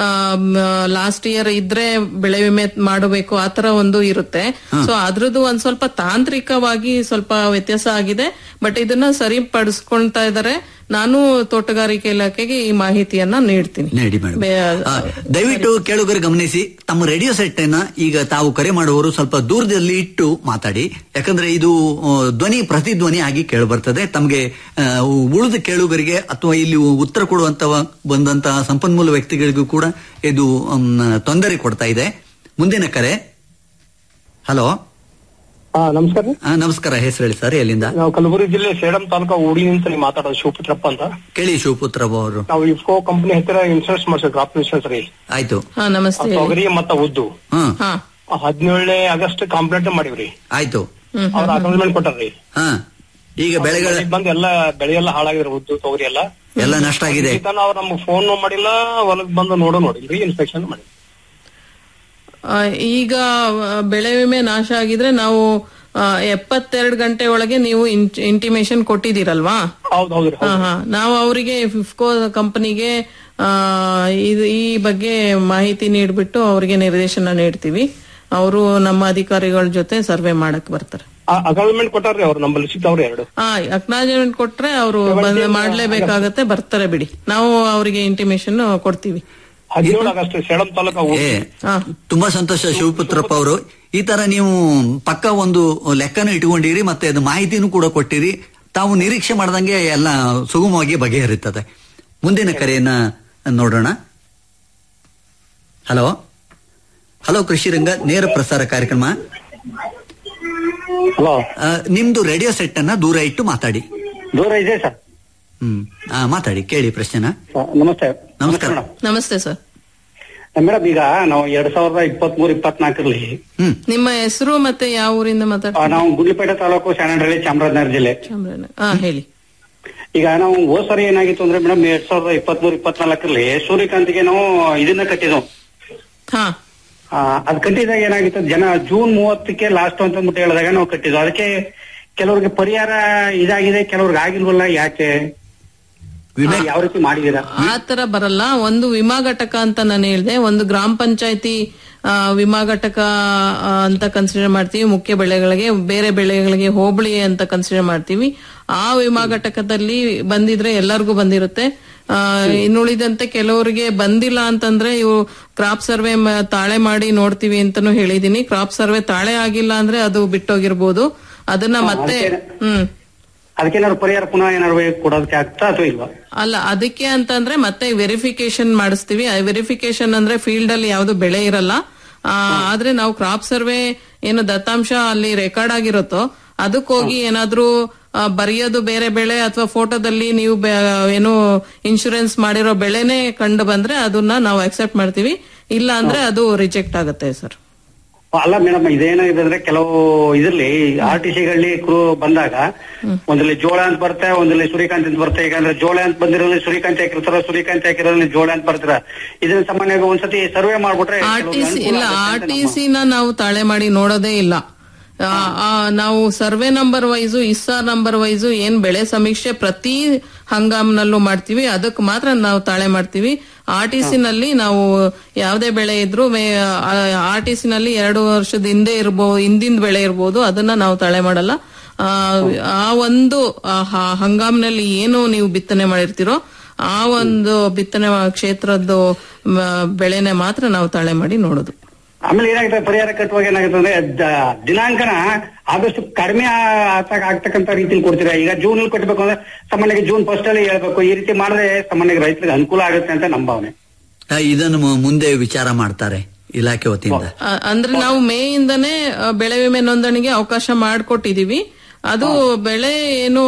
ಲಾಸ್ಟ್ ಇಯರ್ ಇದ್ರೆ ಬೆಳೆ ವಿಮೆ ಮಾಡಬೇಕು ಆತರ ಒಂದು ಇರುತ್ತೆ ಸೊ ಅದ್ರದ್ದು ಒಂದ್ ಸ್ವಲ್ಪ ತಾಂತ್ರಿಕವಾಗಿ ಸ್ವಲ್ಪ ವ್ಯತ್ಯಾಸ ಆಗಿದೆ ಬಟ್ ಇದನ್ನ ಸರಿಪಡಿಸ್ಕೊಳ್ತಾ ಇದ್ದಾರೆ ನಾನು ತೋಟಗಾರಿಕೆ ಇಲಾಖೆಗೆ ಈ ಮಾಹಿತಿಯನ್ನ ನೀಡ್ತೀನಿ ನೀಡಿ ಮೇಡಮ್ ಬೇ- ಆ, ದಯವಿಟ್ಟು ಕೇಳುಗರು ಗಮನಿಸಿ ತಮ್ಮ ರೇಡಿಯೋ ಸೆಟ್ ಅನ್ನ ಈಗ ತಾವು ಕರೆ ಮಾಡುವವರು ಸ್ವಲ್ಪ ದೂರದಲ್ಲಿ ಇಟ್ಟು ಮಾತಾಡಿ ಯಾಕಂದ್ರೆ ಇದು ಆ, ಧ್ವನಿ ಪ್ರತಿಧ್ವನಿ ಆಗಿ ಕೇಳಿ ಬರ್ತದೆ ತಮಗೆ ಆ, ಉಳಿದ ಕೇಳುಗರಿಗೆ ಅಥವಾ ಇಲ್ಲಿ ಉತ್ತರ ಕೊಡುವಂತ ಬಂದಂತಹ ಸಂಪನ್ಮೂಲ ವ್ಯಕ್ತಿಗಳಿಗೂ ಕೂಡ ಇದು ಮ್, ತೊಂದರೆ ಕೊಡ್ತಾ ಇದೆ ಮುಂದಿನ ಕರೆ ಹಲೋ ಹಾ ನಮಸ್ಕಾರ ರೀ. ನಮಸ್ಕಾರ ಹೆಸರು ಹೇಳಿ ಸರ್ ಎಲ್ಲಿಂದ ನಾವು ಕಲಬುರಗಿ ಜಿಲ್ಲೆ ಸೇಡಂ ತಾಲೂಕಾ ಊಡಿನಿಂದ ನೀವು ಮಾತಾಡೋದು ಶಿವಪುತ್ರಪ್ಪ ಅಂತ ಕೇಳಿ ಶಿವಪುತ್ರ ಅವರು ನಾವು ಇಫ್ಕೋ ಕಂಪನಿ ಹತ್ತಿರ ಇನ್ಶೂರೆನ್ಸ್ ಮಾಡ್ಸಿದ್ವಿ ಕ್ರಾಪ್ ಇನ್ಶೂರೆನ್ಸ್ ರೀ ಆಯ್ತು ಹಾ ನಮಸ್ತೆ ಹೇಳಿ. ತೊಗರಿ ಮತ್ತ ಉದ್ದು ಹಾ ಹಾ ಹದಿನೇಳನೇ ಆಗಸ್ಟ್ ಕಂಪ್ಲೇಂಟ್ ಮಾಡಿವ್ರಿ ಆಯ್ತು ಹ್ಮ್ ಅವ್ರ ಅಕೌಂಟ್ಮೆಂಟ್ ಕೊಟ್ಟಾರ್ರಿ ಹಾ ಈಗ ಬೆಳೆಗಳ ಮಳೆ ಬಂದ್ ಎಲ್ಲ ಬೆಳೆ ಎಲ್ಲ ಹಾಳಾಗಿದ್ರೆ ಉದ್ದು ತೊಗರಿ ಎಲ್ಲ ಎಲ್ಲ ನಷ್ಟ ಆಗಿದೆ ಈ ತನ ಅವ್ರು ನಮ್ಗೆ ಫೋನ್ ಮಾಡಿಲ್ಲ ಹೊಲಕ್ ಬಂದು ನೋಡೋ ನೋಡಿಲ್ರಿ ಇನ್ಸ್ಪೆಕ್ಷನ್ ಮಾಡಿ ಆ, ಈಗ ಆ, ಬೆಳೆ ವಿಮೆ ನಾಶ ಆಗಿದ್ರೆ ನಾವು ಎಪ್ಪತ್ತೆರಡು ಗಂಟೆ ಒಳಗೆ ನೀವು ಇಂಟಿಮೇಶನ್ ಕೊಟ್ಟಿದ್ದೀರಲ್ವಾ ಹೌದ್ ಹೌದ್ರಿ ಹಾ ಹಾ ನಾವು ಅವರಿಗೆ ಫಿಫ್ಕೋ ಕಂಪನಿಗೆ ಇದು ಈ ಬಗ್ಗೆ ಮಾಹಿತಿ ನೀಡ್ಬಿಟ್ಟು ಅವರಿಗೆ ನಿರ್ದೇಶನ ನೀಡ್ತೀವಿ ಅವರು ನಮ್ಮ ಅಧಿಕಾರಿಗಳ ಜೊತೆ ಸರ್ವೆ ಮಾಡಕ್ ಬರ್ತಾರೆ ಅಕೌಂಟ್ಮೆಂಟ್ ಕೊಟ್ಟಾರ್ರಿ ಅವ್ರು ನಮ್ಮಲ್ಲಿ ಸಿಗ್ತಾವ್ರಿ ಎರಡು ಆ ಅಕ್ನಾಲಜ್ಮೆಂಟ್ ಕೊಟ್ರೆ ಅವರು ಮಾಡ್ಲೇಬೇಕಾಗತ್ತೆ ಬರ್ತಾರೆ ಬಿಡಿ ನಾವು ಅವರಿಗೆ ಇಂಟಿಮೇಶನ್ ಕೊಡ್ತೀವಿ ಹದಿನೇಳು ಆಗಸ್ಟ್ ಸೇಡಂ ತಾಲೂಕಾ ಏ ಹಾ ತುಂಬಾ ಸಂತೋಷ ಶಿವಪುತ್ರಪ್ಪ ಅವರು ಈ ತರ ನೀವು ಪಕ್ಕ ಒಂದು ಲೆಕ್ಕನ ಇಟ್ಕೊಂಡಿರಿ ಮತ್ತೆ ಅದು ಮಾಹಿತಿನೂ ಕೂಡ ಕೊಟ್ಟಿರಿ ತಾವು ನಿರೀಕ್ಷೆ ಮಾಡ್ದಂಗೆ ಎಲ್ಲ ಸುಗಮವಾಗಿ ಬಗೆಹರಿತದೆ ಮುಂದಿನ ಕರೆಯನ್ನ ನೋಡೋಣ ಹಲೋ ಹಲೋ ಕೃಷಿ ರಂಗ ನೇರ ಪ್ರಸಾರ ಕಾರ್ಯಕ್ರಮ ಹಲೋ ಆ, ನಿಮ್ದು ರೇಡಿಯೋ ಸೆಟ್ ಅನ್ನ ದೂರ ಇಟ್ಟು ಮಾತಾಡಿ ದೂರ ಇದೆ ಸರ್ ಹ್ಮ್ ಆ, ಮಾತಾಡಿ ಕೇಳಿ ಪ್ರಶ್ನೆನ ನಮಸ್ತೆ ನಮಸ್ಕಾರ ನಮಸ್ತೆ ಸರ್ ಮೇಡಮ್ ಈಗ ನಾವು ಎರಡ್ ಸಾವಿರದ ಇಪ್ಪತ್ತ್ ಮೂರ್ ಇಪ್ಪತ್ನಾಲ್ಕರಲ್ಲಿ ಹ್ಮ್ ನಿಮ್ಮ ಹೆಸರು ಮತ್ತೆ ಯಾವ ಊರಿಂದ ಮಾತಾಡ್ತೀವಿ ನಾವು ಗುಡ್ಲಪೇಟೆ ತಾಲೂಕು ಶಾನಹಳ್ಳಿ ಚಾಮರಾಜನಗರ ಜಿಲ್ಲೆ ಹಾ ಹೇಳಿ ಈಗ ನಾವು ಹೋದ್ ಸರಿ ಏನಾಗಿತ್ತು ಅಂದ್ರೆ ಮೇಡಮ್ ಎರಡ್ ಸಾವಿರದ ಇಪ್ಪತ್ತ್ ಮೂರ್ ಇಪ್ಪತ್ನಾಲ್ಕರಲ್ಲಿ ಸೂರ್ಯಕಾಂತಿಗೆ ನಾವು ಇದನ್ನ ಕಟ್ಟಿದ್ವು ಹಾ ಆ, ಅದ್ ಕಟ್ಟಿದಾಗ ಏನಾಗಿತ್ತು ಜನ ಜೂನ್ ಮೂವತ್ತಕ್ಕೆ ಲಾಸ್ಟ್ ಅಂತ ಅಂದ್ಬಿಟ್ಟು ಹೇಳಿದಾಗ ನಾವು ಕಟ್ಟಿದ್ವು ಅದಕ್ಕೆ ಕೆಲವ್ರಿಗೆ ಪರಿಹಾರ ಇದಾಗಿದೆ ಕೆಲವ್ರಿಗೆ ಆಗಿಲ್ವಲ್ಲ ಯಾಕೆ ವಿಮೆ ಯಾವ ರೀತಿ ಮಾಡಿದೀರಾ ಆ ತರ ಬರಲ್ಲ ಒಂದು ವಿಮಾ ಘಟಕ ಅಂತ ನಾನು ಹೇಳಿದೆ ಒಂದು ಗ್ರಾಮ ಪಂಚಾಯತಿ ವಿಮಾ ಘಟಕ ಆ, ಅಂತ ಕನ್ಸಿಡರ್ ಮಾಡ್ತೀವಿ ಮುಖ್ಯ ಬೆಳೆಗಳಿಗೆ ಬೇರೆ ಬೆಳೆಗಳಿಗೆ ಹೋಬಳಿ ಅಂತ ಕನ್ಸಿಡರ್ ಮಾಡ್ತೀವಿ ಆ ವಿಮಾ ಘಟಕದಲ್ಲಿ ಬಂದಿದ್ರೆ ಎಲ್ಲರಿಗೂ ಬಂದಿರುತ್ತೆ ಆ, ಇನ್ನುಳಿದಂತೆ ಕೆಲವರಿಗೆ ಬಂದಿಲ್ಲ ಅಂತಂದ್ರೆ ಇವು ಕ್ರಾಪ್ ಸರ್ವೆ ತಾಳೆ ಮಾಡಿ ನೋಡ್ತೀವಿ ಅಂತಾನು ಹೇಳಿದೀನಿ ಕ್ರಾಪ್ ಸರ್ವೆ ತಾಳೆ ಆಗಿಲ್ಲ ಅಂದ್ರೆ ಅದು ಬಿಟ್ಟೋಗಿರ್ಬೋದು ಅದನ್ನ ಮತ್ತೆ ಹ್ಮ್ ಅದಕ್ಕೇನಾದ್ರು ಪರಿಹಾರ ಪುನಃ ಏನಾದ್ರು ಕೊಡೋದಕ್ಕೆ ಆಗ್ತಾ ಅಥವಾ ಇಲ್ವಾ ಅಲ್ಲ ಅದಕ್ಕೆ ಅಂತಂದ್ರೆ ಮತ್ತೆ ವೆರಿಫಿಕೇಶನ್ ಮಾಡಿಸ್ತೀವಿ ವೆರಿಫಿಕೇಶನ್ ಅಂದ್ರೆ ಫೀಲ್ಡ್ ಅಲ್ಲಿ ಯಾವ್ದು ಬೆಳೆ ಇರಲ್ಲ ಆ, ಆದ್ರೆ ನಾವು ಕ್ರಾಪ್ ಸರ್ವೆ ಏನು ದತ್ತಾಂಶ ಅಲ್ಲಿ ರೆಕಾರ್ಡ್ ಆಗಿರುತ್ತೋ ಅದಕ್ಕೆ ಹೋಗಿ ಏನಾದ್ರೂ ಆ, ಬರೆಯೋದು ಬೇರೆ ಬೆಳೆ ಅಥವಾ ಫೋಟೋದಲ್ಲಿ ನೀವು ಬೆ- ಏನು ಇನ್ಶೂರೆನ್ಸ್ ಮಾಡಿರೋ ಬೆಳೆನೇ ಕಂಡು ಬಂದ್ರೆ ಅದನ್ನ ನಾವು ಅಕ್ಸೆಪ್ಟ್ ಮಾಡ್ತೀವಿ ಇಲ್ಲ ಅಂದ್ರೆ ಅದು ರಿಜೆಕ್ಟ್ ಆಗುತ್ತೆ ಸರ್ ಅಲ್ಲ ಮೇಡಮ್ ಇದೇನಾಗಿದೆ ಅಂದ್ರೆ ಕೆಲವು ಇದ್ರಲ್ಲಿ ಆರ್ ಟಿ ಸಿಗಳಲ್ಲಿ ಕ್ರೂ ಬಂದಾಗ ಒಂದಲ್ಲಿ ಜೋಳ ಅಂತ ಬರುತ್ತೆ ಒಂದಲ್ಲಿ ಸೂರ್ಯಕಾಂತಿ ಅಂತ ಬರುತ್ತೆ ಈಗ ಅಂದ್ರೆ ಜೋಳ ಅಂತ ಬಂದಿರೋದ್ರಲ್ಲಿ ಸೂರ್ಯಕಾಂತಿ ಹಾಕಿರ್ತಾರ ಸೂರ್ಯಕಾಂತಿ ಹಾಕಿರೋದ್ರಲ್ಲಿ ಜೋಳ ಅಂತ ಬರ್ತಾರ ಇದನ್ನ ಸಾಮಾನ್ಯವಾಗಿ ಒಂದ್ಸತಿ ಸರ್ವೆ ಮಾಡ್ಬಿಟ್ರೆ ಆರ್ ಟಿ ಕೆಲವ್ರಿಗೆ ಸಿ ಅನುಕೂಲ ಇಲ್ಲ ಆಗುತ್ತೆ ಆರ್ ಅಂತ ಟಿ ನಮ್ಮ- ಸಿನ ನಾವು ತಾಳೆ ಮಾಡಿ ನೋಡೋದೇ ಇಲ್ಲ ಆ, ಆ, ನಾವು ಸರ್ವೆ ನಂಬರ್ ವೈಸು ಇಸ್ಸಾರ್ ನಂಬರ್ ವೈಸು ಏನ್ ಬೆಳೆ ಸಮೀಕ್ಷೆ ಪ್ರತಿ ಹಂಗಾಮ್ನಲ್ಲೂ ಮಾಡ್ತೀವಿ ಅದಕ್ಕೆ ಮಾತ್ರ ನಾವು ತಾಳೆ ಮಾಡ್ತೀವಿ ಆರ್ ಟಿ ಸಿ ನಲ್ಲಿ ನಾವು ಯಾವುದೇ ಬೆಳೆ ಇದ್ರು ಆರ್ ಟಿ ಸಿ ನಲ್ಲಿ ಎರಡು ವರ್ಷದ ಹಿಂದೆ ಇರ್ಬೋದು ಹಿಂದಿನ ಬೆಳೆ ಇರ್ಬೋದು ಅದನ್ನ ನಾವು ತಾಳೆ ಮಾಡಲ್ಲ ಆ, ಆ ಒಂದು ಆ, ಹ- ಹಂಗಾಮ್ನಲ್ಲಿ ಏನು ನೀವು ಬಿತ್ತನೆ ಮಾಡಿರ್ತೀರೋ ಆ ಒಂದು ಬಿತ್ತನೆ ಕ್ಷೇತ್ರದ್ದು ಮ, ಬೆಳೆನೆ ಮಾತ್ರ ನಾವು ತಾಳೆ ಮಾಡಿ ನೋಡೋದು ಆಮೇಲೆ ಏನಾಗುತ್ತೆ ಪರಿಹಾರ ಕಟ್ಟುವಾಗ ಏನಾಗುತ್ತೆ ಅಂದ್ರೆ ದ- ದಿನಾಂಕನ ಆದಷ್ಟು ಕಡಿಮೆ ಆಗ್ತಕ್ಕ- ಆಗ್ತಕ್ಕಂತ ರೀತಿಲಿ ಕೊಡ್ತೀರಾ ಈಗ ಜೂನ್ ಅಲ್ಲಿ ಕಟ್ಟಬೇಕು ಅಂದ್ರೆ ಸಾಮಾನ್ಯವಾಗಿ ಜೂನ್ ಫಸ್ಟ್ ಅಲ್ಲಿ ಹೇಳ್ಬೇಕು ಈ ರೀತಿ ಮಾಡಿದ್ರೆ ಸಾಮಾನ್ಯವಾಗಿ ರೈತರಿಗೆ ಅನುಕೂಲ ಆಗುತ್ತೆ ಅಂತ ನಮ್ಮ ಭಾವನೆ ಆ, ಇದನ್ನು ಮು- ಮುಂದೆ ವಿಚಾರ ಮಾಡ್ತಾರೆ ಇಲಾಖೆ ವತಿಯಿಂದ ಆ, ಅಂದ್ರೆ ನಾವು ಮೇ ಇಂದನೇ ಆ, ಬೆಳೆ ವಿಮೆ ನೋಂದಣಿಗೆ ಅವಕಾಶ ಮಾಡಿಕೊಟ್ಟಿದೀವಿ ಅದು ಬೆಳೆ ಏನು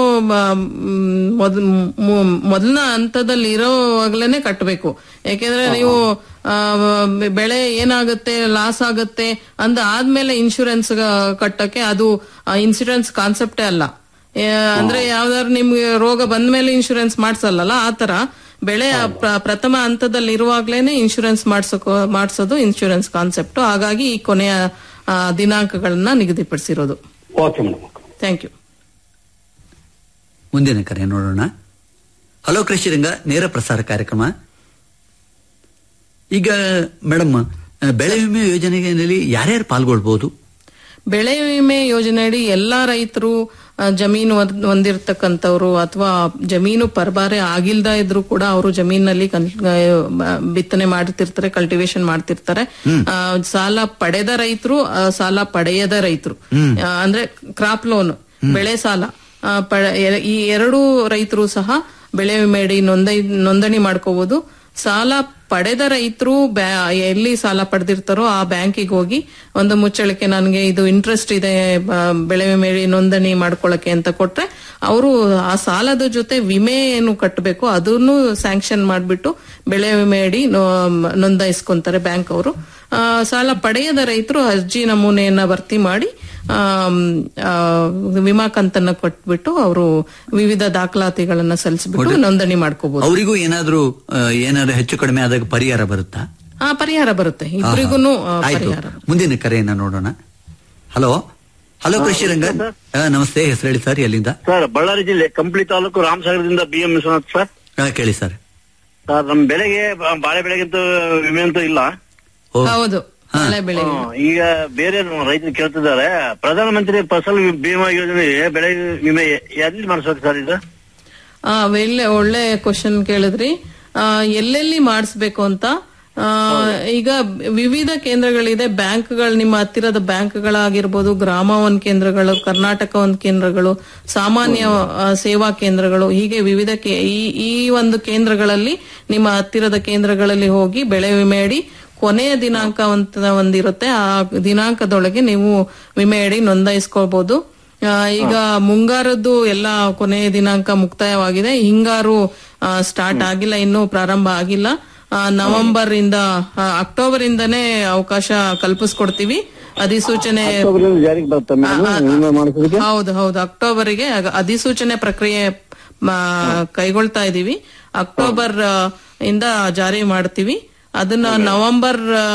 ಮೊದಲನ ಹಂತದಲ್ಲಿ ಇರೋವಾಗ್ಲೇನೆ ಕಟ್ಟಬೇಕು ಯಾಕೆಂದ್ರೆ ನೀವು ಆ, ಬೆಳೆ ಏನಾಗುತ್ತೆ ಲಾಸ್ ಆಗುತ್ತೆ ಅಂದ ಆದ್ಮೇಲೆ ಇನ್ಶೂರೆನ್ಸ್ ಕಟ್ಟಕ್ಕೆ ಅದು ಇನ್ಶೂರೆನ್ಸ್ ಕಾನ್ಸೆಪ್ಟೇ ಅಲ್ಲ ಏ, ಅಂದ್ರೆ ಯಾವ್ದಾದ್ರು ನಿಮ್ಗೆ ರೋಗ ಬಂದ ಮೇಲೆ ಇನ್ಶೂರೆನ್ಸ್ ಮಾಡ್ಸಲ್ಲ ಆತರ ಬೆಳೆ ಪ್ರ- ಪ್ರಥಮ ಹಂತದಲ್ಲಿ ಇರುವಾಗ್ಲೇನೆ ಇನ್ಶೂರೆನ್ಸ್ ಮಾಡ್ಸೋಕೋ ಮಾಡ್ಸೋದು ಇನ್ಶೂರೆನ್ಸ್ ಕಾನ್ಸೆಪ್ಟ್ ಹಾಗಾಗಿ ಈ ಕೊನೆಯ ಆ, ದಿನಾಂಕಗಳನ್ನ ನಿಗದಿಪಡಿಸಿರೋದು ಓಕೆ ಮೇಡಮ್ ಥ್ಯಾಂಕ್ ಯು ಮುಂದಿನ ಕರೆ ನೋಡೋಣ ಹಲೋ ಕೃಷಿರಂಗ ನೇರ ಪ್ರಸಾರ ಕಾರ್ಯಕ್ರಮ ಈಗ ಮೇಡಮ್ ಆ, ಬೆಳೆ ವಿಮೆ ಯೋಜನೆಯಲ್ಲಿ ಯಾರ್ಯಾರು ಪಾಲ್ಗೊಳ್ಬಹುದು ಬೆಳೆ ವಿಮೆ ಯೋಜನೆಯಡಿ ಎಲ್ಲಾ ರೈತರು ಆ, ಜಮೀನು ಹೊಂದ್- ಹೊಂದಿರ್ತಕ್ಕಂಥವ್ರು ಅಥವಾ ಜಮೀನು ಪರಬಾರೆ ಆಗಿಲ್ದ ಇದ್ರು ಕೂಡ ಅವರು ಜಮೀನಲ್ಲಿ ಕನ್- ಆ, ಬ- ಬಿತ್ತನೆ ಮಾಡ್ತಿರ್ತಾರೆ ಕಲ್ಟಿವೇಶನ್ ಮಾಡ್ತಿರ್ತಾರೆ ಆ, ಸಾಲ ಪಡೆದ ರೈತರು ಆ, ಸಾಲ ಪಡೆಯದ ರೈತರು ಆ, ಅಂದ್ರೆ ಕ್ರಾಪ್ ಲೋನ್ ಬೆಳೆ ಸಾಲ ಆ, ಪಡೆ- ಎ- ಈ ಎರಡೂ ರೈತರು ಸಹ ಬೆಳೆ ವಿಮೆಯಡಿ ನೋಂದಣಿ ನೋಂದಣಿ ಮಾಡ್ಕೋಬಹುದು ಸಾಲ ಪಡೆದ ರೈತರು ಎಲ್ಲಿ ಸಾಲ ಪಡೆದಿರ್ತಾರೋ ಆ ಬ್ಯಾಂಕಿಗೆ ಹೋಗಿ ಒಂದು ಮುಚ್ಚಳಿಕೆ ನನಗೆ ಇದು ಇಂಟ್ರೆಸ್ಟ್ ಇದೆ ಬ- ಬೆಳೆ ವಿಮೆ ನೋಂದಣಿ ಮಾಡ್ಕೊಳ್ಳಕ್ಕೆ ಅಂತ ಕೊಟ್ರೆ ಅವರು ಆ ಸಾಲದ ಜೊತೆ ವಿಮೆ ಏನು ಕಟ್ಟಬೇಕು ಅದನ್ನು ಸ್ಯಾಂಕ್ಷನ್ ಮಾಡಿಬಿಟ್ಟು ಬೆಳೆ ವಿಮೆ ಅಡಿ ನೋ- ನೋಂದಾಯಿಸ್ಕೊಂತಾರೆ ಬ್ಯಾಂಕ್ ಅವರು ಆ, ಸಾಲ ಪಡೆಯದ ರೈತರು ಅರ್ಜಿ ನಮೂನೆಯನ್ನ ಭರ್ತಿ ಮಾಡಿ ಆಮ್, ಆ, ವಿಮಾ ಕಂತನ್ನ ಕೊಟ್ಬಿಟ್ಟು ಅವರು ವಿವಿಧ ದಾಖಲಾತಿಗಳನ್ನ ಸಲ್ಲಿಸ್ಬಿಟ್ಟು ನೋಂದಣಿ ಮಾಡ್ಕೋಬಹುದು ಅವರಿಗೂ ಏನಾದ್ರೂ ಆ, ಏನಾದ್ರೂ ಹೆಚ್ಚು ಕಡಿಮೆ ಆದಾಗ ಪರಿಹಾರ ಬರುತ್ತಾ ಆ ಪರಿಹಾರ ಬರುತ್ತೆ ಇಬ್ಬರಿಗೂ ಆಯ್ತು ಪರಿಹಾರ ಮುಂದಿನ ಕರೆಯನ್ನ ನೋಡೋಣ ಹಲೋ ಹಲೋ ಕೃಷಿರಂಗ ಆ, ನಮಸ್ತೆ ಹೆಸರು ಹೇಳಿ ಸರ್ ಎಲ್ಲಿಂದ ಸರ್ ಬಳ್ಳಾರಿ ಜಿಲ್ಲೆ ಕಂಪ್ಲಿ ತಾಲೂಕು ರಾಮಸಾಗರದಿಂದ ಬಿ ಎಂ ವಿಶ್ವನಾಥ್ ಸರ್ ಆ, ಕೇಳಿ ಸರ್ ಸರ್ ನಮ್ ಬೆಳೆಗೆ ಬ- ಬಾಳೆ ಬೆಳೆಗಂತೂ ವಿಮೆ ಅಂತೂ ಇಲ್ಲ ಓ ಹೌದು ಮಳೆ ಬೆಳೆ ಹ್ಮ್, ಈಗ ಬೇರೆ ರೈತರು ಕೇಳ್ತಿದ್ದಾರೆ ಪ್ರಧಾನಮಂತ್ರಿ ಫಸಲ್ ಬಿಮಾ ಯೋಜನೆ ಬೆಳೆ ವಿಮೆ ಎಲ್ಲಿ ಮಾಡಿಸ್ಬೇಕು ಸರ್ ಇದು ಆ ಒಳ್ಳೆ ಒಳ್ಳೆ ಕ್ವಶನ್ ಕೇಳಿದ್ರಿ ಆ, ಎಲ್ಲೆಲ್ಲಿ ಮಾಡಿಸ್ಬೇಕು ಅಂತ ಆ, ಈಗ ವಿವಿಧ ಕೇಂದ್ರಗಳಿದೆ ಬ್ಯಾಂಕ್ಗಳು ನಿಮ್ಮ ಹತ್ತಿರದ ಬ್ಯಾಂಕ್ಗಳಾಗಿರ್ಬೋದು ಗ್ರಾಮ ಒಂದ್ ಕೇಂದ್ರಗಳು ಕರ್ನಾಟಕ ಒಂದ್ ಕೇಂದ್ರಗಳು ಸಾಮಾನ್ಯ ಆ, ಸೇವಾ ಕೇಂದ್ರಗಳು ಹೀಗೆ ವಿವಿಧ ಕೇ- ಈ ಈ ಒಂದು ಕೇಂದ್ರಗಳಲ್ಲಿ ನಿಮ್ಮ ಹತ್ತಿರದ ಕೇಂದ್ರಗಳಲ್ಲಿ ಹೋಗಿ ಬೆಳೆ ವಿಮೆ ಅಡಿ ಕೊನೆಯ ದಿನಾಂಕ ಅಂತ ಒಂದಿರುತ್ತೆ ಆ ದಿನಾಂಕದೊಳಗೆ ನೀವು ವಿಮೆ ಅಡಿ ನೋಂದಾಯಿಸ್ಕೊಳ್ಬಹುದು ಆ, ಈಗ ಮುಂಗಾರದ್ದು ಎಲ್ಲ ಕೊನೆಯ ದಿನಾಂಕ ಮುಕ್ತಾಯವಾಗಿದೆ ಹಿಂಗಾರು ಸ್ಟಾರ್ಟ್ ಆಗಿಲ್ಲ ಇನ್ನೂ ಪ್ರಾರಂಭ ಆಗಿಲ್ಲ ಆ, ನವೆಂಬರ್ ಇಂದ ಆ, ಅಕ್ಟೋಬರ್ ಇಂದನೇ ಅವಕಾಶ ಕಲ್ಪಿಸ್ಕೊಡ್ತೀವಿ ಅಧಿಸೂಚನೆ ಜಾರಿಗೆ ಬರುತ್ತೆ ವಿಮೆ ಮಾಡಿಸೋದಕ್ಕೆ ಹೌದು ಹೌದು ಅಕ್ಟೋಬರ್ಗೆ ಅಗ- ಅಧಿಸೂಚನೆ ಪ್ರಕ್ರಿಯೆ ಮ, ಕೈಗೊಳ್ತಾ ಇದೀವಿ ಅಕ್ಟೋಬರ್ ಆ, ಇಂದ ಜಾರಿ ಮಾಡ್ತೀವಿ ಅದನ್ನ ನವೆಂಬರ್ ಆ,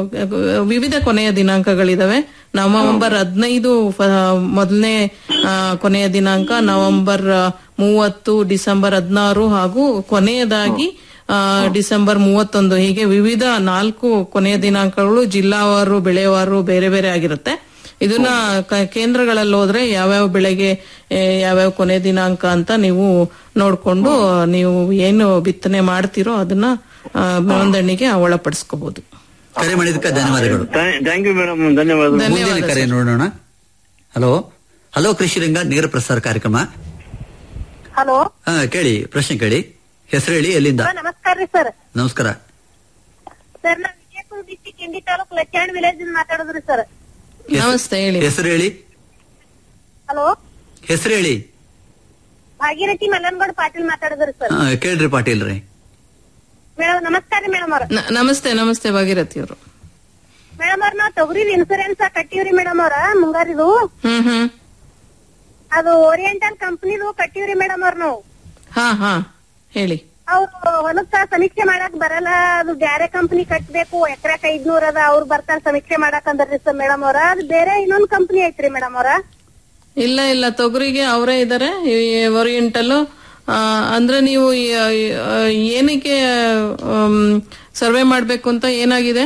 ವಿವಿಧ ಕೊನೆಯ ದಿನಾಂಕಗಳಿದಾವೆ ನವೆಂಬರ್ ಹದಿನೈದು ಮೊದಲನೇ ಕೊನೆಯ ದಿನಾಂಕ ನವೆಂಬರ್ ಆ, ಮೂವತ್ತು ಡಿಸೆಂಬರ್ ಹದಿನಾರು ಹಾಗೂ ಕೊನೆಯದಾಗಿ ಆ, ಡಿಸೆಂಬರ್ ಮೂವತ್ತೊಂದು ಹೀಗೆ ವಿವಿಧ ನಾಲ್ಕು ಕೊನೆಯ ದಿನಾಂಕಗಳು ಜಿಲ್ಲಾವಾರು ಬೆಳೆವಾರು ಬೇರೆ ಬೇರೆ ಆಗಿರುತ್ತೆ ಇದನ್ನ ಕ- ಕೇಂದ್ರಗಳಲ್ಲಿ ಹೋದ್ರೆ ಯಾವ್ಯಾವ ಬೆಳೆಗೆ ಏ, ಯಾವ್ಯಾವ ಕೊನೆ ದಿನಾಂಕ ಅಂತ ನೀವು ನೋಡ್ಕೊಂಡು ನೀವು ಏನು ಬಿತ್ತನೆ ಮಾಡ್ತೀರೋ ಅದನ್ನ ಆ, ನೋಂದಣಿಗೆ ಒಳಪಡಿಸ್ಕೋಬಹುದು ಕರೆ ಮಾಡಿದಕ್ಕೆ ಧನ್ಯವಾದಗಳು ಥ್ಯಾಂಕ್ ಯು ಮೇಡಮ್ ಧನ್ಯವಾದ ಮುಂದಿನ ಕರೆ ನೋಡೋಣ ಹಲೋ ಹಲೋ ಕೃಷಿ ರಂಗ ನೇರ ಪ್ರಸಾರ ಕಾರ್ಯಕ್ರಮ ಹಲೋ ಹಾ ಕೇಳಿ ಪ್ರಶ್ನೆ ಕೇಳಿ ಹೆಸರು ಹೇಳಿ ಎಲ್ಲಿಂದ ನಮಸ್ಕಾರ ರೀ ಸರ್ ನಮಸ್ಕಾರ ಸರ್ ನಾ ವಿಜಯಪುರ ಡಿಸ್ಟಿಕ್ ಇಂಡಿ ತಾಲೂಕ್ ಲಚ್ಚಾಣ್ ವಿಲೇಜ್ ಇಂದ ಮಾತಾಡೋದ್ರಿ ಸರ್ ನಮಸ್ತೆ ಹೇಳಿ ಹೆಸರು ಹೇಳಿ ಹಲೋ ಹೆಸರು ಹೇಳಿ ಭಾಗೀರಥಿ ಮಲ್ಲನಗೌಡ ಪಾಟೀಲ್ ಮಾತಾಡೋದ್ರಿ ಸರ್ ಹಾ, ಕೇಳ್ರಿ ಪಾಟೀಲ್ ರೀ ಮೇಡಮ್ ನಮಸ್ಕಾರ ರೀ ಮೇಡಮ್ ಅವ್ರ ನ- ನಮಸ್ತೆ ನಮಸ್ತೆ ಭಾಗೀರಥಿ ಅವರು ಮೇಡಮ್ ಅವ್ರ ನಾವ್ ತೊಗರಿ ಇನ್ಸೂರೆನ್ಸ್ ಕಟ್ಟಿವ್ರಿ ಮೇಡಮ್ ಅವ್ರ ಮುಂಗಾರಿದು ಹ್ಮ್ ಹ್ಮ್ ಅದು ಓರಿಯೆಂಟಲ್ ಕಂಪ್ನಿದು ಕಟ್ಟಿವ್ರಿ ಮೇಡಮ್ ಅವ್ರ ನಾವು ಹಾ ಹಾ ಹೇಳಿ ಅವ್ರು ಹೊಲಕ್ಕ ಸಮೀಕ್ಷೆ ಮಾಡಕ್ ಬರಲ್ಲ ಅದು ಬ್ಯಾರೆ ಕಂಪ್ನಿ ಕಟ್ಬೇಕು ಎಕರೆಕ್ ಐದ್ನೂರ್ ಅದ ಅವ್ರು ಬರ್ತಾರ ಸಮೀಕ್ಷೆ ಮಾಡಕ್ ಅಂದ್ರಿ ಸರ್ ಮೇಡಮ್ ಅವ್ರ ಅದು ಬೇರೆ ಇನ್ನೊಂದ್ ಕಂಪ್ನಿ ಐತ್ರಿ ಮೇಡಮ್ ಅವ್ರ ಇಲ್ಲ ಇಲ್ಲ ತೊಗರಿಗೆ ಅವರೇ ಇದ್ದಾರೆ ಓರಿಯೆಂಟಲ್ ಅಂದ್ರೆ ನೀವು ಈ- ಆ, ಏನಕ್ಕೆ ಸರ್ವೆ ಮಾಡ್ಬೇಕು ಅಂತ ಏನಾಗಿದೆ